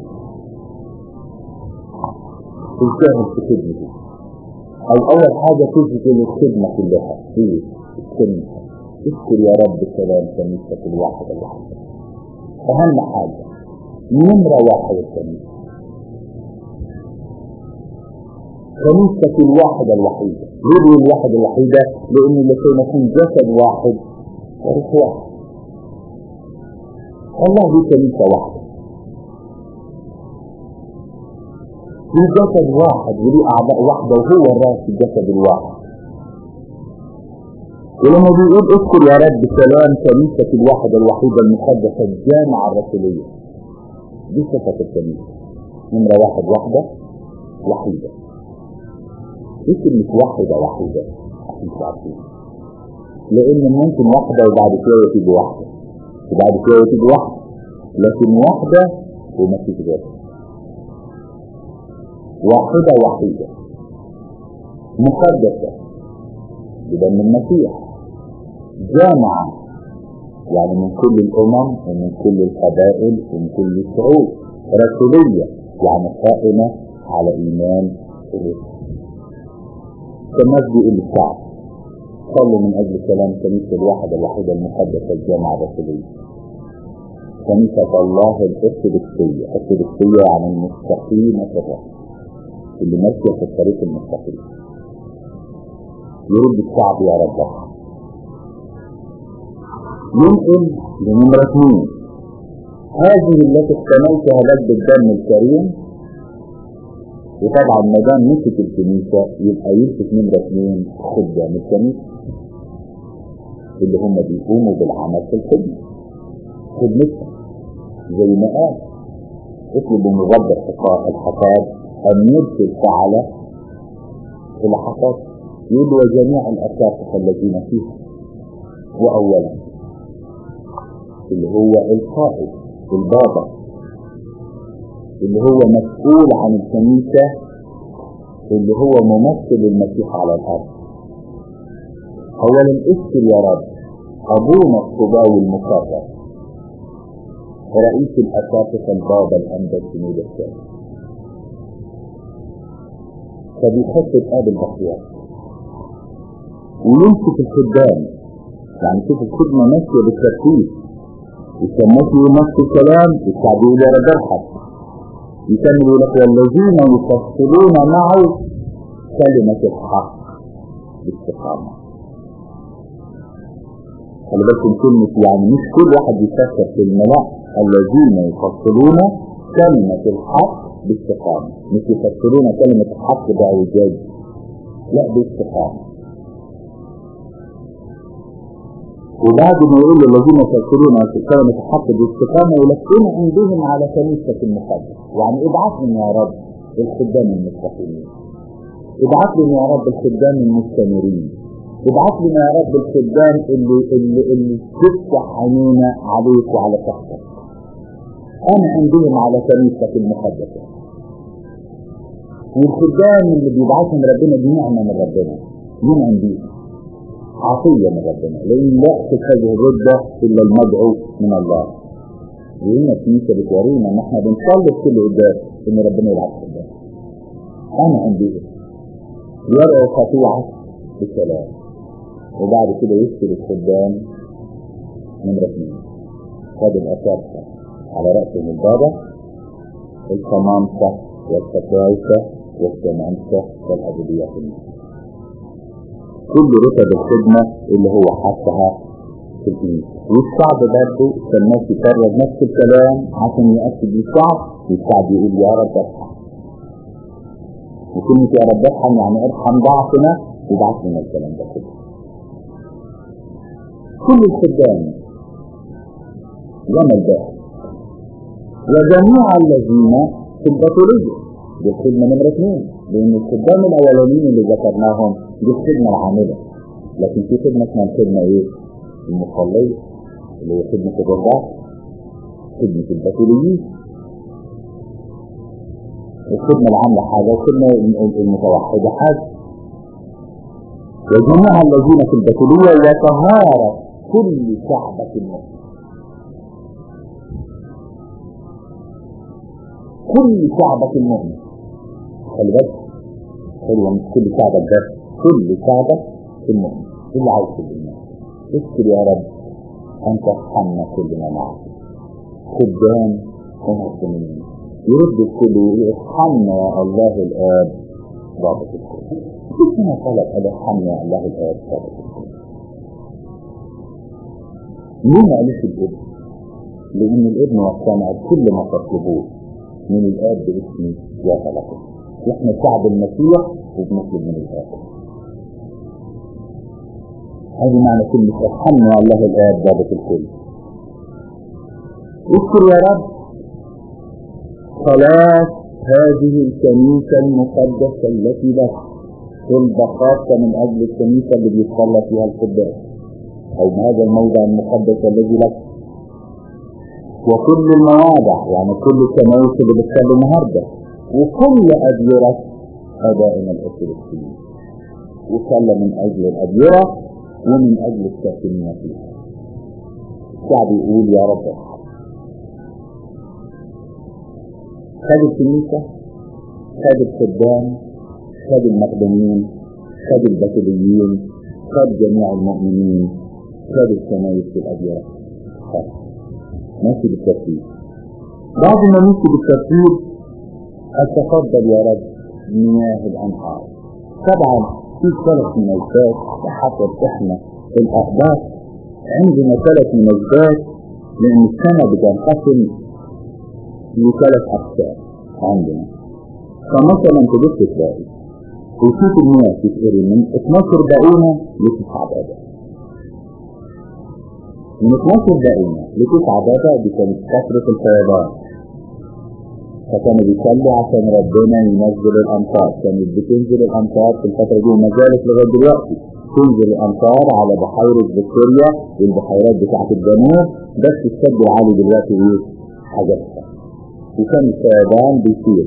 تجاهل في خدمته او اول حاجة تسجل الخدمة كلها هي الخدمة اذكر يا رب سلام كنيستك الواحدة الواحدة اهم حاجة نمرة واحد الكنيسة كنيستك الواحدة الوحيدة ليه الواحدة الوحيدة لان لكي نكون جسد واحد وروح واحد الله دي كنيسة واحدة في جسد واحد وليه أعضاء واحدة وهو الراس الجسد الواحد ولما بيقول اذكر يا رب سلام كنيسة الواحدة الوحيدة المقدسة الجامعة الرسولية دي صفة الكنيسة نمرة واحد واحدة وحيدة دي كلمة واحدة وحيدة عشان تعرفين لأن ممكن واحدة وبعد كده تيجي واحدة وبعد كده تيجي واحدة لكن واحدة وما فيش غيرها واحدة وحيدة مقدسة بدم المسيح جامعة يعني من كل الأمم ومن كل القبائل ومن كل الشعوب رسولية يعني قائمة على إيمان الرسل كالناس بيقول الشعب صلوا من أجل كلام كنيسة الواحدة الوحيدة المقدسة الجامعة الرسولية كنيسة الله الأرثوذكسية الأرثوذكسية يعني المستقيمة في الرسل اللي ماشية في الطريق المستقيم يرد الشعب يا رب ينقل لنمرة اثنين هذه التي احتملتها لك بالدم الكريم وطبعا ما دام مسك الكنيسة يبقى يمسك نمرة اثنين خدام الكنيسة اللي هم بيقوموا بالعمل في الخدمة خدمتهم زي ما قال اطلبوا من رب الحصاد أن يرسل فعل إلى حصاد يقول وجميع الأساقف الذين فيها وأولا اللي هو القائد البابا اللي هو مسؤول عن الكنيسة اللي هو ممثل المسيح على الأرض أولا اذكر يا رب أبونا الصباوي المكرر رئيس الأساقفة البابا الأنبا السنود الثاني فبيحط الآب الأخيار ويمسك الخدام يعني شوف الخدمة ماشية بالترتيب يسموه نفس الكلام الشعب يقول يا رب ارحم يكمل لك والذين يفصلون معه كلمة الحق باستقامة خلي بالك من كلمة يعني مش كل واحد يفسر كلمة لا الذين يفصلون كلمة الحق باستقامة مش يفسرون كلمة الحق باعوجاج لا باستقامة وبعد ما يقول الذين يفسرون كلمة الحق باستقامة يلقون عندهم على كنيسة المقدس يعني ابعث لنا يا رب الخدام المستقيمين ابعث لنا يا رب الخدام المستمرين ابعث لنا يا رب الخدام اللي اللي اللي تفتح عينينا عليك وعلى تحتك انا عندهم على كنيسة المقدسة والخدام اللي بيبعثهم ربنا دي نعمة من ربنا ينعم بيها عطية من ربنا لأن لا هذه الردة إلا المدعو من الله وهنا الكنيسة بتورينا إن إحنا بنصلي كل قدام إن ربنا يبعث خدام أنا عندي يرعى قطيعة بسلام وبعد كده يسكر الخدام نمرة اثنين خد الأساسة على رأسهم البابا الكمامسة والتكايسة والكمامسة والأبدية في الناس كل رتب الخدمة اللي هو حطها في الكنيسة والشعب برضه سماه يكرر نفس الكلام عشان يأكد للشعب والشعب يقول يا رب ارحم وكلمة يا رب ارحم يعني ارحم ضعفنا وبعث لنا الكلام ده كله كل الخدام لما الباقي وجميع الذين في البطولية دي الخدمة نمرة اثنين لأن الخدام الأولانيين اللي ذكرناهم دي الخدمة العاملة لكن في خدمة اسمها الخدمة ايه؟ المصلية اللي هي خدمة الرضاعة خدمة البطوليين الخدمة العاملة حاجة والخدمة المتوحدة حاجة وجميع الذين في البطولية يتهارب كل شعبة المسلم كل شعبة المؤمن خلي بالك حلوة مش كل شعبة بس كل شعبة المؤمن اللي عايش في الإيمان اذكر يا رب أن ترحمنا كلنا معك خدام ومسلمين يرد الكل ويقول ارحمنا يا الله الآب ضابط الكل كيف طلب أن ارحمنا يا الله الآب ضابط الكل ليه ما قالش الابن؟ لأن الابن وصانا كل ما تطلبوه من الآب باسمي يا لكم احنا شعب المسيح وبنطلب من الآب هذه معنى كلمة ارحمنا يا الله الآب ضابط الكل اذكر يا رب صلاة هذه الكنيسة المقدسة التي لك البخاصة من أجل الكنيسة اللي بيصلى فيها القداس أو هذا الموضع المقدس الذي لك وكل المواضع يعني كل الكنائس اللي بتصلي النهارده وكل أديرة أبائنا الأسرائيليين وصلى من أجل الأديرة ومن أجل الساكنين فيها الشعب يقول يا رب خد الكنيسة خد الخدام خد المخدومين خد البتوليين خد جميع المؤمنين خد الكنائس في الأديرة خد ماشي بالترتيب بعد ما مشي بالترتيب اتفضل يا رب مياه الانهار طبعا في ثلاث مناسبات بحسب احنا الاحداث عندنا ثلاث مناسبات لان السنه بتنقسم لثلاث اقسام عندنا فمثلا تبص تلاقي وشوف المياه تتقري من 12 دقيقه لتسع دقائق من 12 دقيقة لتسع دقائق دي كانت فترة الفيضان فكانوا بيصلوا عشان ربنا ينزل الأمطار كانت بتنزل الأمطار في الفترة دي وما زالت لغاية دلوقتي تنزل الأمطار على بحيرة فيكتوريا والبحيرات بتاعة الجنوب بس السد العالي دلوقتي إيه؟ حاجاتها وكان الفيضان بيصير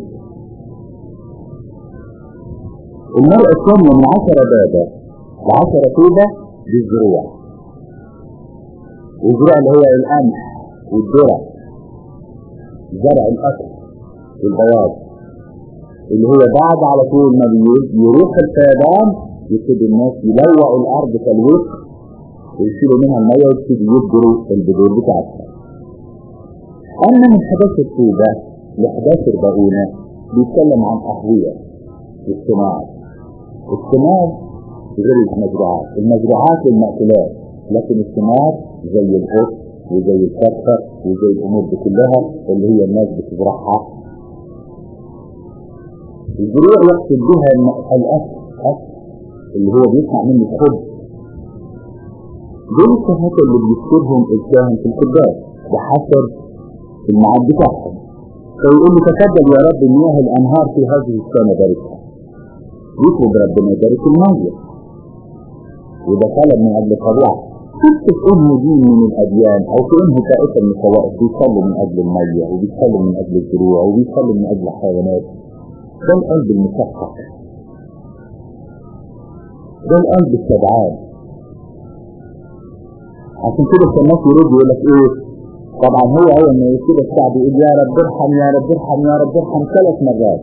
المرأة الثانية من عشرة بابا وعشرة طوبة بالزروع والزروع اللي هي القمح والذرة زرع الأكل والبياض اللي هو بعد على طول ما يروح الفيضان يبتدي الناس يلوعوا الأرض كالوسخ ويشيلوا منها المية ويبتدي يبدروا البذور بتاعتها. أما من 11 طوبة ل 11 باقونة بيتكلم عن أهوية والثمار. الثمار غير المزروعات، المزروعات للمأكولات، لكن الثمار زي القط وزي الفاكهة وزي الأمور دي كلها اللي هي الناس بتزرعها. الزروع يقصد بها الأكل اللي هو بيصنع منه الخبز دول الشهادة اللي بيذكرهم الكاهن في القداس بحسب الميعاد بتاعهم فيقول له تفضل يا رب مياه الانهار في هذه السنة باركها يطلب ربنا يبارك المية وده طلب من اجل الطبيعة شفت في انه دين من الاديان او في انه طائفة من الطوائف بيصلوا من اجل المية وبيصلوا من اجل الزروع وبيصلوا من اجل الحيوانات ده القلب المشقق ده القلب السبعان عشان كده الناس يرد يقول لك ايه طبعا هو اول ما يصير الشعب يقول يا رب ارحم يا رب ارحم يا رب ارحم ثلاث مرات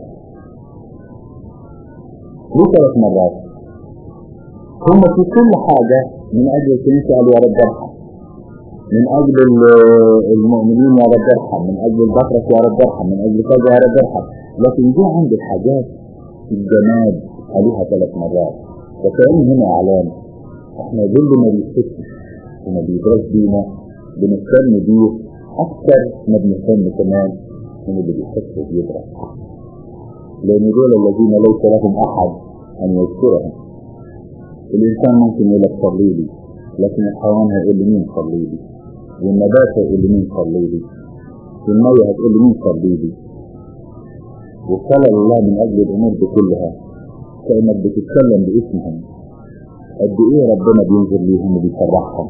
ليه ثلاث مرات هم في كل حاجة من اجل الكنيسة قالوا يا رب ارحم من اجل المؤمنين يا رب ارحم من اجل البطرس يا رب ارحم من اجل كذا يا رب ارحم لكن دي عند الحاجات الجماد قالوها ثلاث مرات وكأن هنا اعلان احنا ظل ما بيحسش وما بيدرس بينا بنهتم بيه اكثر ما بنهتم كمان من اللي بيحس وبيدرس لان دول الذين ليس لهم احد ان يذكرهم الانسان ممكن يقول لك صلي لي لكن الحيوان هيقول لي مين صلي لي والنبات هيقول لي مين صلي لي والمية هتقول لي مين صلي لي والصلاة لله من اجل الامور دي كلها كانك بتتكلم باسمهم قد ايه ربنا بينزل ليهم وبيفرحهم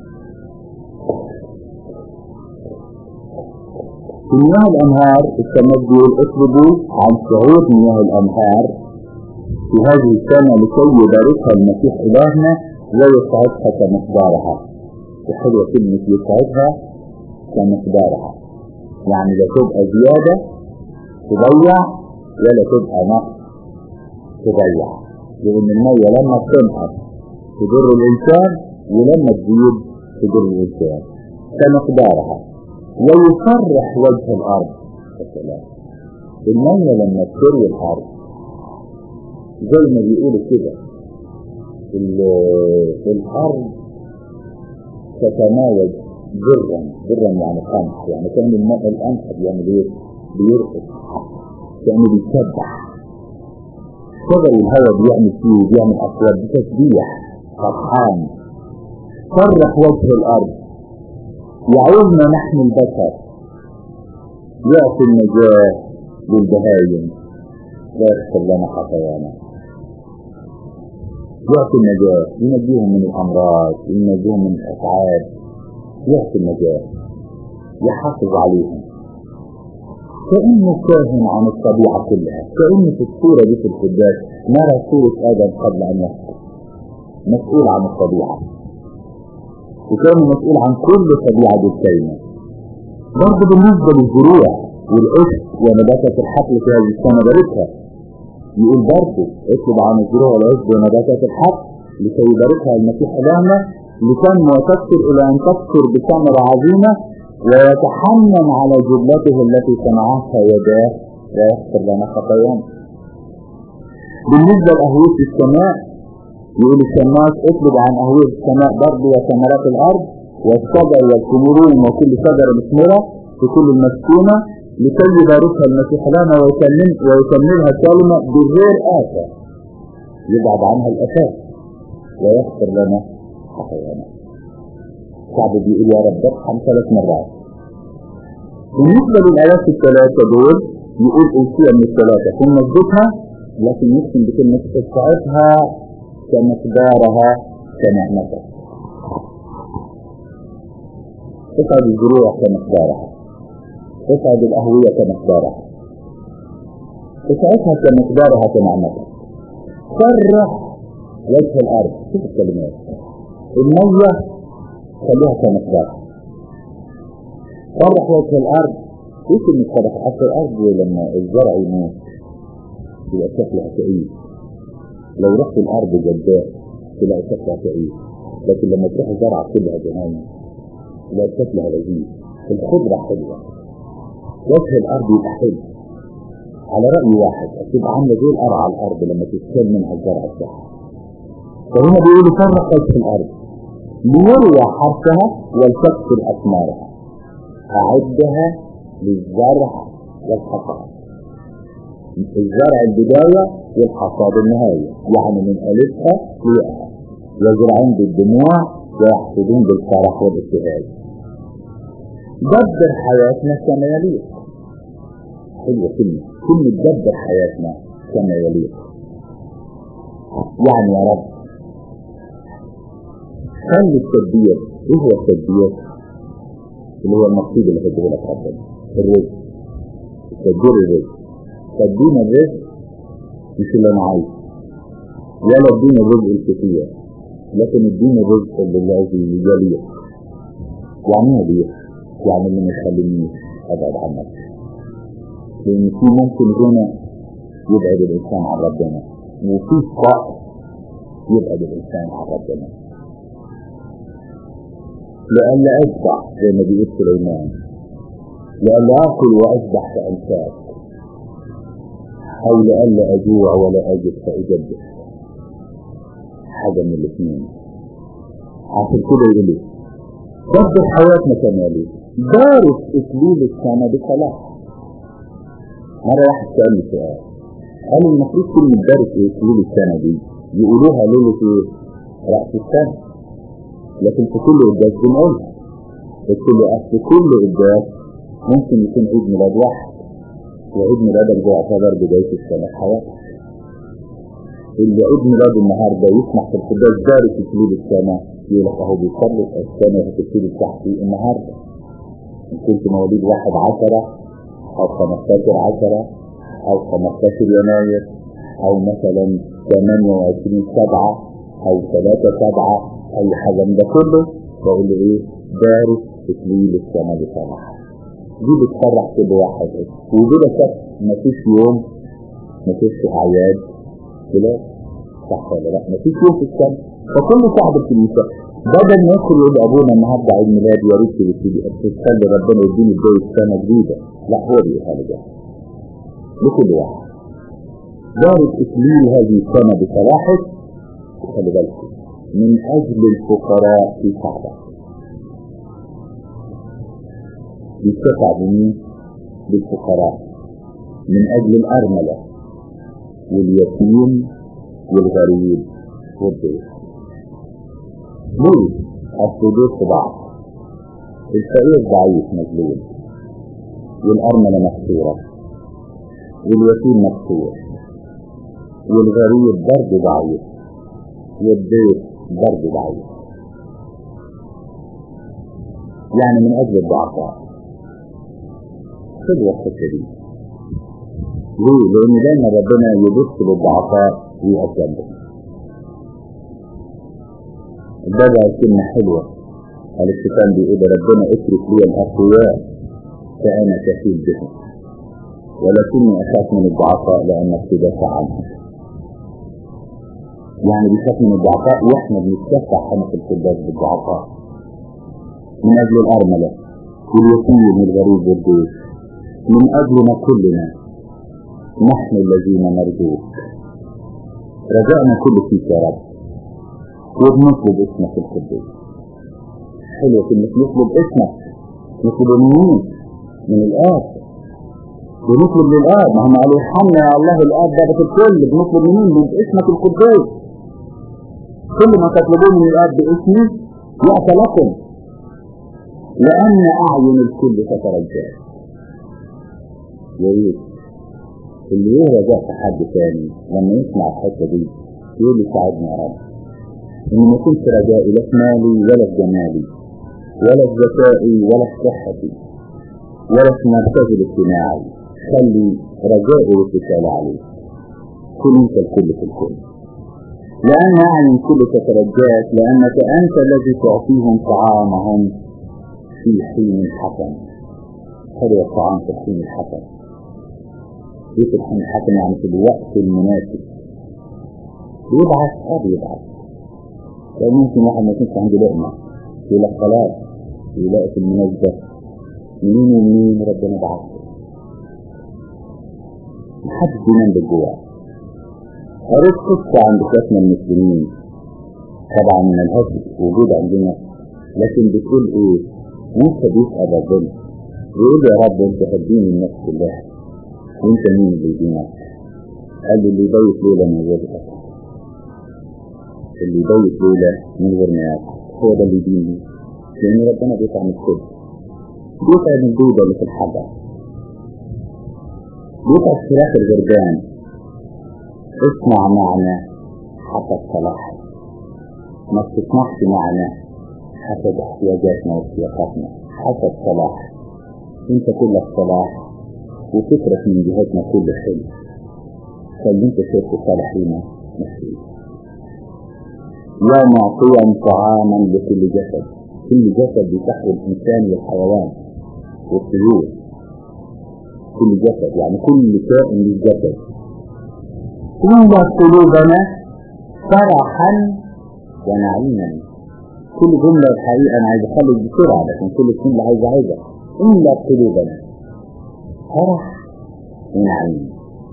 في مياه الانهار السماء بيقول اطلبوا عن صعود مياه الانهار في هذه السنة لكي يباركها المسيح الهنا ويسعدها كمقدارها وحلوة كلمة يسعدها كمقدارها يعني لا تبقى زيادة تضيع ولا تبقى نقص تضيع لأن المية لما تنقص تضر الإنسان ولما تزيد تضر الإنسان كمقدارها ويفرح وجه الأرض السلام المية لما تروي الأرض زي ما بيقولوا كده الأرض تتماوج برا برا يعني قمح يعني كان الماء القمح بيعمل ايه؟ بيرقص كأنه بيسبح شغل الهواء بيعمل فيه بيعمل أصوات بتسبيح فرحان فرح وجه الأرض يعوزنا نحن البشر يعطي النجاة للبهايم ويغفر لنا خطايانا يعطي النجاة ينجيهم من الأمراض ينجيهم من الأتعاب يعطي النجاة يحافظ عليهم كأنه كاهن عن الطبيعة كلها كأن في الصورة دي في القداس نرى صورة آدم قبل أن يخطئ مسؤول عن الطبيعة وكان مسؤول عن كل طبيعة بالكلمة برضه بالنسبة للزروع والعشب ونباتات الحقل في هذه السنة باركها يقول برضه اطلب عن الزروع والعشب ونباتات الحقل لكي يباركها المسيح إلهنا لتنمو وتكثر إلى أن تكثر بثمرة عظيمة ويتحنن على جبلته التي صنعتها يداه ويغفر لنا خطايانا بالنسبة لأهوية السماء يقول الشماس اطلب عن أهوية السماء برضه وثمرات الأرض والشجر والكمرون وكل شجرة مثمرة في كل المسكونة لكي يباركها المسيح لنا ويكمل ويكملها كلمة بغير آفة يبعد عنها الآفات ويغفر لنا خطايانا الشعب بيقول يا رب ارحم ثلاث مرات بالنسبة للآيات الثلاثة دول يقول أوصية من الثلاثة ثم نثبتها لكن يختم بكلمة اسعدها كمقدارها كنعمتها اسعد الزروع كمقدارها اصعد الأهوية كمقدارها اسعدها كمقدارها كمعنتها فرح وجه الأرض شوف الكلمات المية خليها كمقدارها فرح وجه الأرض ايش المصطلح حتى الأرض لما الزرع يموت يبقى شكلها كئيب لو رحت الأرض جداء تلاقي شكلها كئيب لكن لما تروح زرع كلها جناين تلاقي شكلها لذيذ الخضرة حلوة وجه الأرض يبقى حلو على رأي واحد تبقى عاملة زي القرع على الأرض لما تتشال منها الزرع بتاعها فهنا بيقولوا فرق وجه الأرض ليروى حرثها ولتكسر أثمارها أعدها للزرع والحصاد الزرع البداية والحصاد النهاية يعني من ألفها ليئها يزرعون بالدموع ويحصدون بالفرح والابتهاج دبر حياتنا كما يليق حلوة كلمة كلمة دبر حياتنا كما يليق يعني يا رب خلي التدبير ايه هو التدبير اللي هو المقصود اللي هديه لك ربنا الرزق تدبير الرزق تدينا الرزق مش اللي انا عايزه ولا ادينا الرزق الكثير لكن ادينا الرزق اللي الذي يليق يعني ايه يليق يعني اللي ما يخلينيش ابعد عن نفسي لان في ممكن هنا يبعد الانسان عن ربنا وفي فقر يبعد الانسان عن ربنا لئلا اشبع زي ما بيقول سليمان لئلا اكل واشبع فانساك او لئلا اجوع ولا اجد فاجدد حاجه من الاثنين عشان كده يقول لي ضبط حياتنا كمالي دارس اكليل السنه بصلاح مره واحد سالني سؤال قال المفروض كل دارس اكليل السنه دي يقولوها ليله ايه؟ راس السنه لكن في كل قداس بنقولها بس اصل كل قداس ممكن يكون عيد ميلاد واحد وعيد ميلادك ده يعتبر بداية السنة في حياتك اللي عيد ميلاد النهارده يسمح في القداس دارس تكليل السنة يقول لك اهو بيصلي السنة هتبتدي بتاعتي النهارده ان كنت مواليد واحد عشرة او خمستاشر عشرة او خمستاشر يناير او مثلا ثمانية وعشرين سبعة او ثلاثة سبعة اي حاجة من ده كله بقول له ايه دارس تكليل السنة بصراحة دي بتفرح كل واحد وبلا شك مفيش يوم مفيش اعياد كده صح ولا لا مفيش يوم في السنة فكل صاحب الكنيسة بدل ما يدخل يقول ابونا النهارده عيد ميلاد يا ريت تخلي ربنا يديني بداية سنة جديدة لا هو بيقول ده لكل واحد ذلك اكليل هذه السنة بصراحة خلي بالكم من اجل الفقراء في شعبك بيستطع بمين بالفقراء من اجل الارملة واليتيم والغريب والضيف ليه اصل دول ضعف الفقير ضعيف مظلوم والارملة مكسورة واليتيم مكسور والغريب برضه ضعيف والضيف برضه ضعيف يعني من اجل الضعفاء خذوا الحته دي ليه؟ لان دايما ربنا يبص للضعفاء ويقف جنبهم بدأ كلمة حلوة الاستفهام بيقول ربنا اترك لي الاقوياء فانا كفيل بهم ولكني اخاف من الضعفاء لانك تدافع عنهم يعني بيخاف من الضعفاء واحنا بنتشفع احنا في القداس بالضعفاء من اجل الارمله واليتيم والغريب والضيف من اجلنا كلنا نحن الذين نرجوك رجعنا كل فيك يا رب وبنطلب اسمك القدوس حلوة انك نطلب اسمك نطلب منين من الاب بنطلب للاب ما هم قالوا ارحمنا يا الله الاب ده الكل بنطلب منين من اسمك القدوس كل ما تطلبوه من الاب باسمي يأتى لكم لأن أعين الكل تترجى يا ريت اللي يهرى ده في حد تاني لما يسمع الحتة دي يقول لي ساعدني يا رب إن ما كنت رجائي لا في مالي ولا في جمالي ولا في ذكائي ولا في صحتي ولا في مركز الاجتماعي خلي رجائي واتكال عليه كن انت الكل في الكل لأن أعلم كل تترجاك لأنك أنت الذي تعطيهم طعامهم في حين حسن حلو الطعام في الحين الحسن في الحين الحسن يعني في الوقت المناسب يبعث أو يبعث لأن ممكن واحد ما يكونش عنده لقمة يقول لك خلاص يلاقي في المناسبة منين ومنين ربنا بعثه محدش بينام بالجوع قريت قصة عند اخواتنا المسلمين طبعا ملهاش وجود عندنا لكن بتقول ايه موسى بيسأل ربنا يقول يا رب انت هديني الناس كلها وانت مين اللي يدينك قال له اللي يبيت ليلة من غير أكل اللي يبيت ليلة من غير ما ياكل هو ده اللي يديني لأن ربنا بيطعم الكل بيطعم الدودة اللي في الحجر بيطعم فراخ الغربان اسمع معنا حسب صلاحك ما تسمعش معنا حسب احتياجاتنا وسياقاتنا حسب صلاحك انت كلك صلاح وفكرك من جهتنا كل حلو فاللي انت شايفه صالح لنا مسؤول يا معطيا طعاما لكل جسد كل جسد بتحوي الانسان والحيوان والطيور كل جسد يعني كل كائن للجسد إلا قلوبنا فرحا ونعيما كل جملة الحقيقة أنا عايز أخلص بسرعة لكن كل جملة عايز أعيدها إلا قلوبنا فرح ونعيم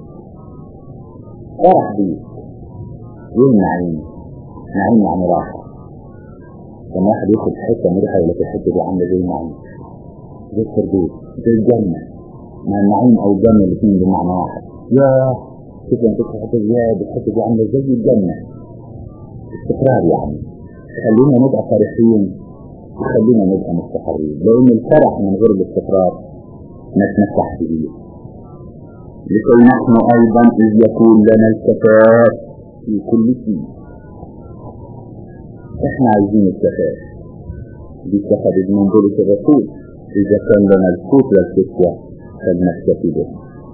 فرح بيه إيه النعيم؟ نعيم يعني راحة لما واحد ياخد حتة مريحة ولا الحتة دي عاملة زي النعيم زي الفردوس زي الجنة مع النعيم أو الجنة الاثنين بمعنى واحد ياه شوف انت الحته دي الحته دي عامله زي الجنه استقرار يعني خلينا نبقى فرحين وخلينا نبقى مستقرين لان الفرح من غير الاستقرار ما تنفعش بيه لكي نحن ايضا اذ يكون لنا الكفاف في كل شيء احنا عايزين الكفاف دي اتخذت من بولس الرسول اذا كان لنا القوت والكسوه فلنكتفي به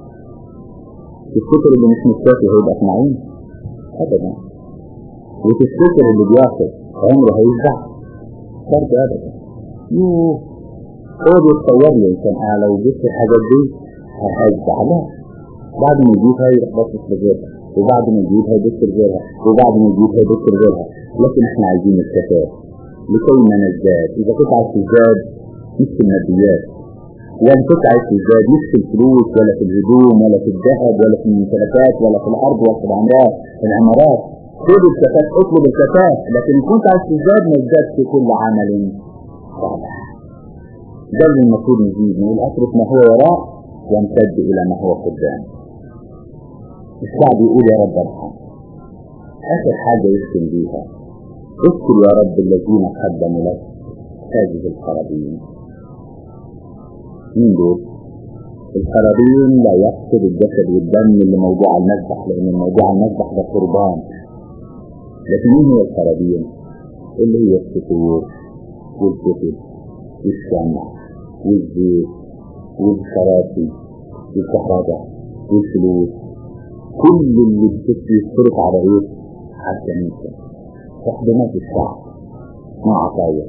تفتكر اللي مش مكتفي هيبقى في نعيم ابدا وتفتكر اللي بياخد عمره هيشبع برضه ابدا يوه هو بيتصور لي انسان انا لو جبت الحاجات دي هشبع لا بعد ما يجيبها يروح باصص لغيرها وبعد ما يجيبها يبص لغيرها وبعد ما يجيبها يبص لغيرها لكن احنا عايزين الكفاف لكي ما نزداد اذا كنت عايز تزداد مش في الماديات ولا كنت عايز تزداد مش في الفلوس ولا في الهدوم ولا في الذهب ولا في الممتلكات ولا في الارض ولا في العمارات العمارات خد الكفاف اطلب الكفاف لكن كنت عايز تزداد ما تزدادش في كل عمل صالح ده اللي المفروض نزيد نقول اترك ما هو وراء وامتد الى ما هو قدام الشعب يقول يا رب ارحم اخر حاجه يختم بيها اذكر يا رب الذين قدموا لك هذه القرابين مين دول؟ القرابين لا يقصد الجسد والدم اللي موضوع على المذبح لان الموضوع على المذبح ده قربان لكن مين هي القرابين؟ اللي هي السطور والكتب والشمع والزيت والكراسي والكهرباء والفلوس كل اللي بيصرف على ايه؟ على الكنيسه تخدمات الشعب مع عطايا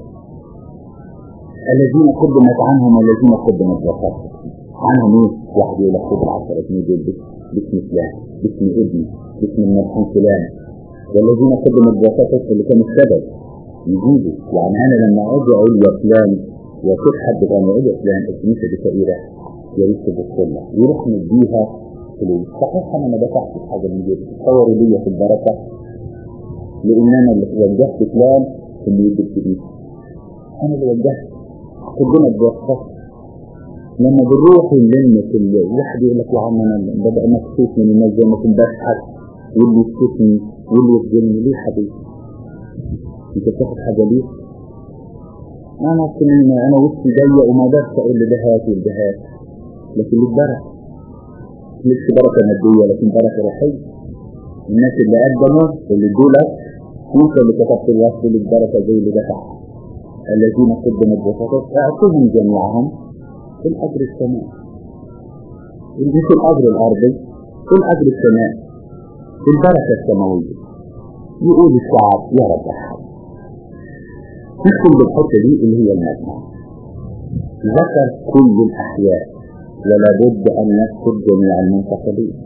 الذين قدمت عنهم والذين قدمت زكاتهم عنهم ايه؟ واحد يقول لك خد العشرة جنيه دول باسم فلان باسم ابني باسم المرحوم فلان والذين قدمت زكاتهم اللي كان السبب يجيبوا يعني انا لما اجي اقول يا فلان وكل حد كان يقول يا فلان الكنيسه دي فقيره يا ريت تبص لها يروح مديها فلوس صحيح انا ما دفعتش حاجه من جيبي تصوروا ليا في البركه لان انا اللي وجهت فلان اللي يدي الفلوس انا اللي وجهت ربنا بيوفق لما بنروح ونلم في الواحد يقول لك يا عم انا ببقى مكسوف من الناس زي ما كنت بضحك واللي يسكتني واللي يخجلني ليه حبيبي انت بتاخد حاجه ليه؟ انا اصلا انا وسطي ضيق وما اقدرش اقول لده هات وده هات لكن ليك بركه مش بركه ماديه لكن بركه روحيه الناس اللي قدموا اللي ادوا لك وانت اللي كتبت الوصف لك بركه زي اللي دفع الذين قدموا الزكاه اعطوهم جميعهم في الأجر السماء اللي في الأجر الأرضي في الأجر السماء في البركة السماوية يقول الشعب يا رب ارحم ندخل بالحتة دي اللي هي المجمع ذكر كل الأحياء ولا بد أن نذكر جميع المنتقلين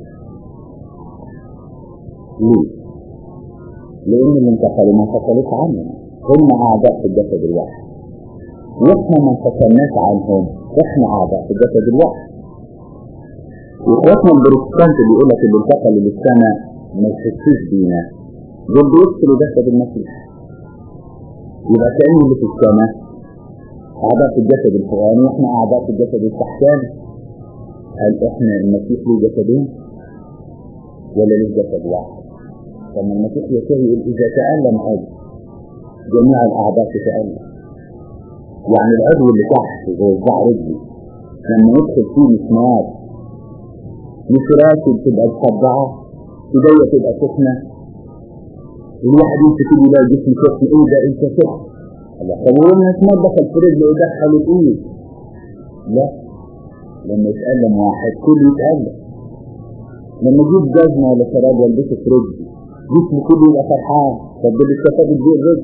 ليه؟ لأن المنتقلين ما انفصلوش عننا هم أعضاء في الجسد الواحد واحنا ما انفصلناش عنهم احنا أعضاء في الجسد الواحد واخواتنا البروتستانت بيقول لك اللي انتقلوا للسماء ما يحسوش بينا دول بيدخلوا جسد المسيح يبقى كأن اللي في السماء أعضاء في الجسد الفوقاني واحنا أعضاء في الجسد التحتاني هل احنا المسيح له جسدين ولا له جسد واحد؟ لما المسيح يسوع يقول إذا تألم عضو جميع الأعضاء تتألم يعني العضو اللي تحت زي صباع رجلي لما يدخل فيه مسمار مش راسي تبقى مصدعة ايديا تبقى سخنة الواحد يمسك ايده يلاقي جسمه سخن ايه ده انت سخن الله طب ولما مسمار دخل في رجله ودخل الايد لا لما يتألم واحد كله يتألم لما اجيب جزمة ولا شراب والبسه في رجلي جسمي كله يبقى فرحان طب ده بيستفاد بيه الرجل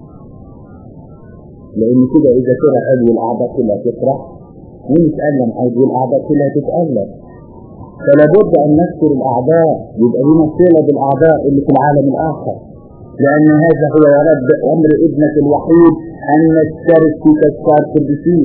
لان كده اذا كده عضو الاعضاء كلها تفرح ونتألم عضو الاعضاء كلها تتألم فلا بد ان نذكر الاعضاء يبقى لنا صله بالاعضاء اللي في العالم الاخر لان هذا هو يا رب امر ابنك الوحيد ان نشترك في تذكار قدسين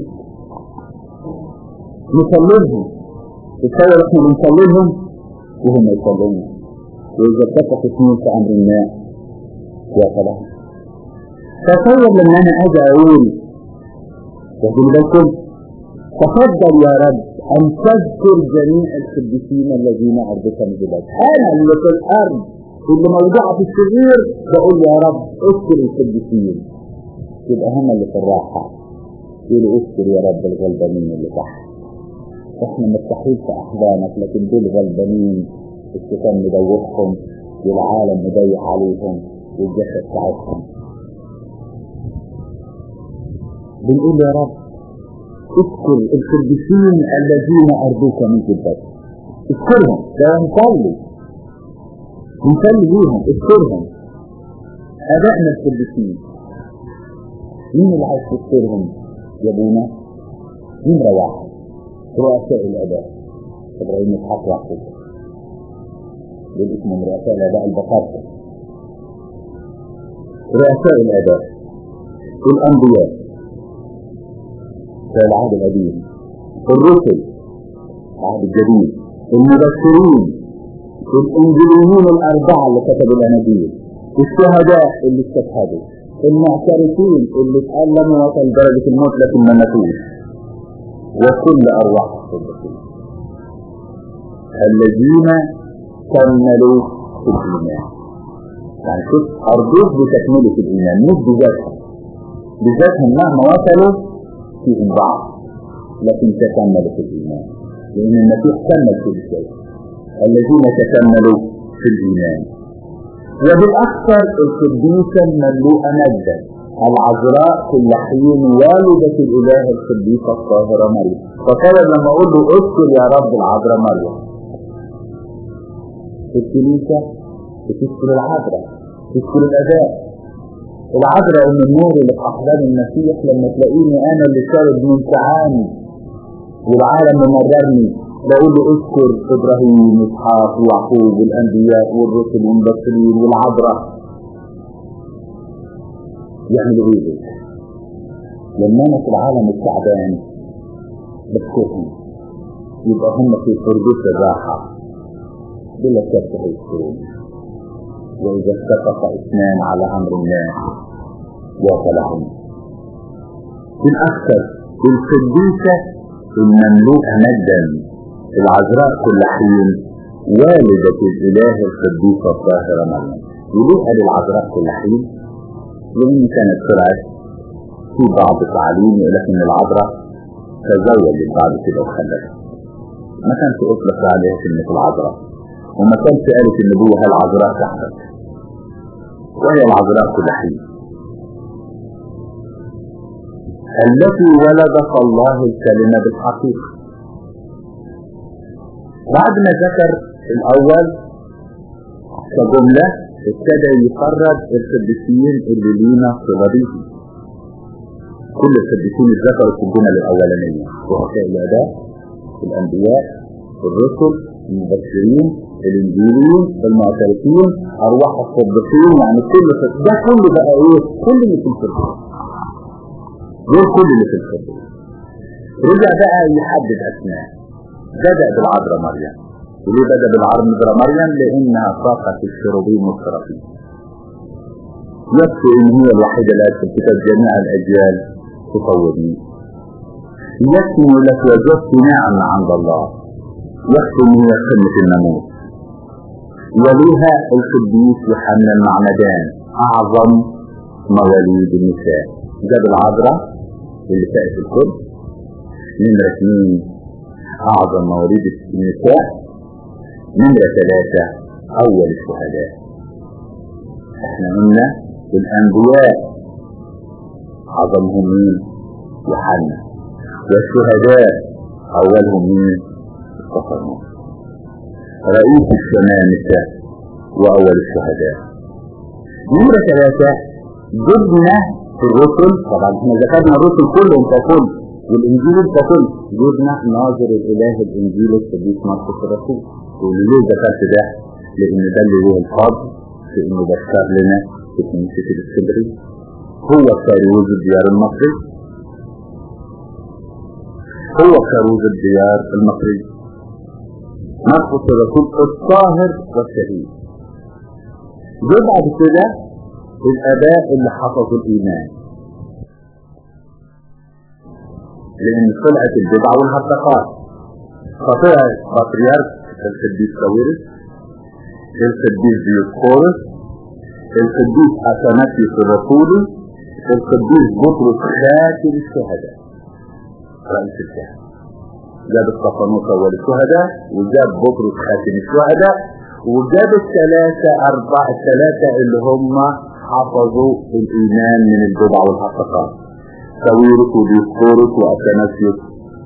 نصليهم تصور احنا بنصليهم وهم يصلون واذا اتفق اثنين في امر ما يا سلام تصور لما انا اجي اقول واخدين بالكم تفضل يا رب أن تذكر جميع القديسين الذين أرضك مجدد أنا اللي في الأرض اللي موضوعة في الشرير بقول يا رب اذكر القديسين يبقى هم اللي في الراحة يقولوا اذكر يا رب الغلبانين اللي تحت احنا مستحيل في أحضانك لكن دول غلبانين الشيطان مدوخهم والعالم مضيق عليهم والجسد بتاعتهم بنقول يا رب اذكر القديسين الذين أرضوك من جدك اذكرهم ده نصلي نصلي بيهم اذكرهم أبائنا القديسين مين اللي عايز تذكرهم يا ابونا نمرة واحد رؤساء الآباء إبراهيم إسحاق يعقوب دول اسمهم رؤساء الآباء البقرة رؤساء الآباء الأنبياء في العهد القديم الرسل العهد الجديد المبشرين الانجيليين الاربعه اللي كتبوا الاناجيل الشهداء اللي استشهدوا المعترفين اللي اتألموا وصل درجة الموت لكن ما ماتوش وكل أرواح الصديقين الذين كملوا في الإيمان يعني شوف أرجوك بتكملة الإيمان مش بذاتهم بذاتهم مهما وصلوا فيهم ضعف لكن تكملوا في الإيمان لأن المسيح كمل كل شيء الذين تكملوا في الإيمان وبالأكثر القديسة المملوءة مجدا العذراء كل حين والدة الإله القديسة الطاهرة مريم فقال لما أقول له اذكر يا رب العذراء مريم في الكنيسة بتذكر العذراء تذكر الأداء العذراء من النور اللي في أحضان المسيح لما تلاقيني أنا اللي شارب من سعاني والعالم ممررني بقول له اذكر إبراهيم إسحاق ويعقوب والأنبياء والرسل والمبشرين والعذراء يعملوا إيه دول؟ لما أنا في العالم التعبان بذكرهم يبقى هم في فردوس الراحة بلا شك هيذكروني وإذا اتفق اثنان على أمر ما واصلهم بالأكثر القديسة المملوءة مجدا العذراء كل حين والدة الإله القديسة الطاهرة مريم وليه قال العذراء كل حين؟ لأن كانت طلعت في بعض تعاليم يقول لك إن العذراء تزوجت بعد كده وخلفت ما كانش أطلق عليها كلمة العذراء وما كانش قالت النبوة العذراء تحتك وهي العذراء كل حين التي ولدك الله الكلمة بالحقيقة بعد ما ذكر الأول كجملة ابتدى يفرد القديسين اللي لينا صلة بيهم كل القديسين ذكروا في الجمل الأولانية رؤساء الأداء الأنبياء الرسل المبشرين الإنجيليين المعترفين أرواح الصديقين يعني كل ده كل بقى إيه كل اللي في الفرقة دول كل اللي في الفرقة رجع بقى يحدد أسماء بدأ بالعذراء مريم وليه بدأ بالعذراء مريم لأنها فاقت الشروبين والسرافين يكفي إن هي الوحيدة التي في الكتاب جميع الأجيال تصورني يكفي لك وجدت نعمة عند الله يكفي إن هي قمة الناموس وليها القديس يوحنا المعمدان أعظم مواليد النساء جاب العذراء اللي فائت الكل نمرة اثنين أعظم مواليد النساء نمرة ثلاثة أول الشهداء احنا قلنا الأنبياء أعظمهم مين؟ يوحنا والشهداء أولهم مين؟ الصفرنوس رئيس الشمامسة وأول الشهداء نمرة ثلاثة جبنا في الرسل طبعا احنا ذكرنا الرسل كلهم ككل والإنجيل ككل جبنا ناظر الإله الإنجيل القديس مرقس الرسول واللي ليه ذكرت ده لأن ده اللي له الفضل في إنه بشر لنا في كنيسة الإسكندرية هو كاروز الديار المصري هو كاروز الديار المصري مرقس الرسول الطاهر والشهيد جه بعد كده الآباء اللي حفظوا الإيمان لأن طلعت البدع والهرطقات فطلع بطريرك القديس كاويرس القديس ديوسكورس القديس أثناسيوس الرسولي القديس بطرس خاتم الشهداء رئيس الكهنة جاب الصفانوس أول الشهداء وجاب بطرس خاتم الشهداء وجاب الثلاثة أربع الثلاثة اللي هم حفظوا الإيمان من البدع والهرطقات كاويرس وديوسكورس وأثناسيوس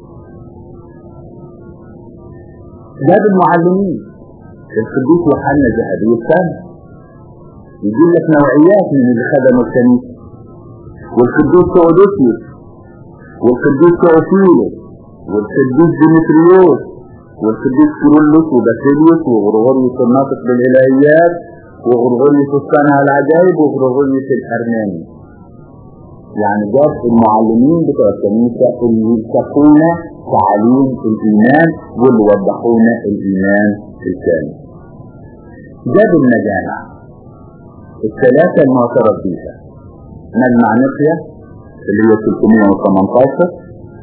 جاب المعلمين القديس يوحنا ذهبي الثاني يقول لك نوعيات من اللي خدموا الكنيسة والقديس تودوسيوس والقديس تأوفيلوس والقديس ديمتريوس والقديس كيرلس وباسيليوس وغرغوريوس الناطق بالإلهيات وغرغوريوس الصانع العجائب وغرغوريوس الأرماني يعني جاب المعلمين بتوع الكنيسة اللي يلتقونا تعاليم الإيمان واللي وضحونا الإيمان الكامل جاب المجامع الثلاثة المعترف بيها مجمع نقيا اللي هي 318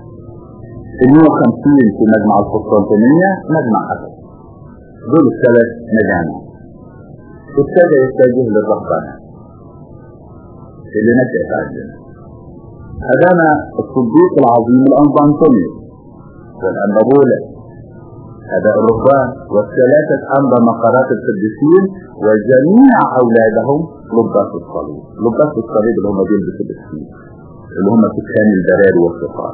150 في مجمع القسطنطينية مجمع حسن دول الثلاث مجامع ابتدى يتجه للرهبنة اللي نشأت عندنا هدانا الصديق العظيم الأنطونيوس والأنبابولة هذا الرهبان والثلاثة أنبا مقرات القديسين وجميع أولادهم لباس الصليب لباس الصليب اللي هم بيلبسوا الاسمين اللي هم سكان البراري والصفار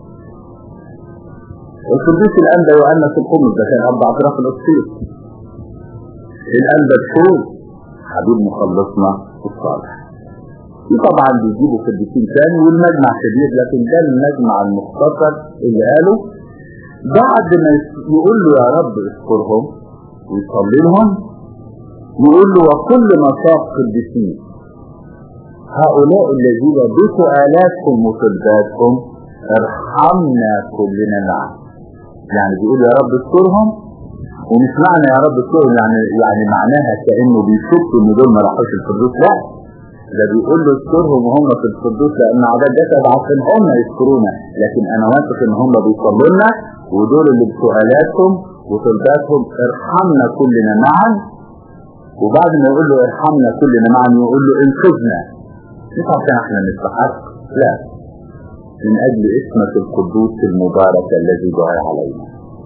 القديس الأنبا يؤنس القمص ده كان أب أطراف الأسطير الأنبا بشور حبيب مخلصنا الصالح في طبعا بيجيبوا قديسين تاني والمجمع كبير لكن ده المجمع المختصر اللي قاله بعد ما يقول له يا رب اذكرهم ويصلي لهم يقول له وكل مصاف قديسين هؤلاء الذين بسؤالاتكم وطلباتكم ارحمنا كلنا معا يعني بيقول يا رب اذكرهم ومش معنى يا رب اذكرهم يعني يعني معناها كانه بيشك ان دول ما راحوش القدوس لا ده بيقول له اذكرهم وهم في القدوس لان عدد جسد عشان هم يذكرونا لكن انا واثق ان هم بيصلوا لنا ودول اللي بسؤالاتهم وطلباتهم ارحمنا كلنا معا وبعد ما يقول له ارحمنا كلنا معا يقول له انقذنا مش عشان احنا نستحق لا من اجل اسمك القدوس المبارك الذي دعي علينا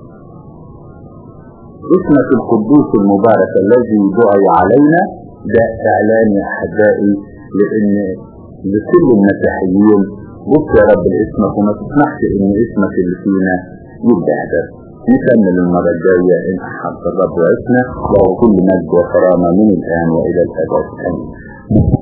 اسمك القدوس المبارك الذي دعي علينا ده اعلان يا احبائي لان لكل المسيحيين بص يا رب لاسمك وما تسمحش ان اسمك اللي فينا يتبهدل نكمل المرة الجاية إن أحب الرب وعشنا له كل مجد وكرامة من الآن وإلى الأبد آمين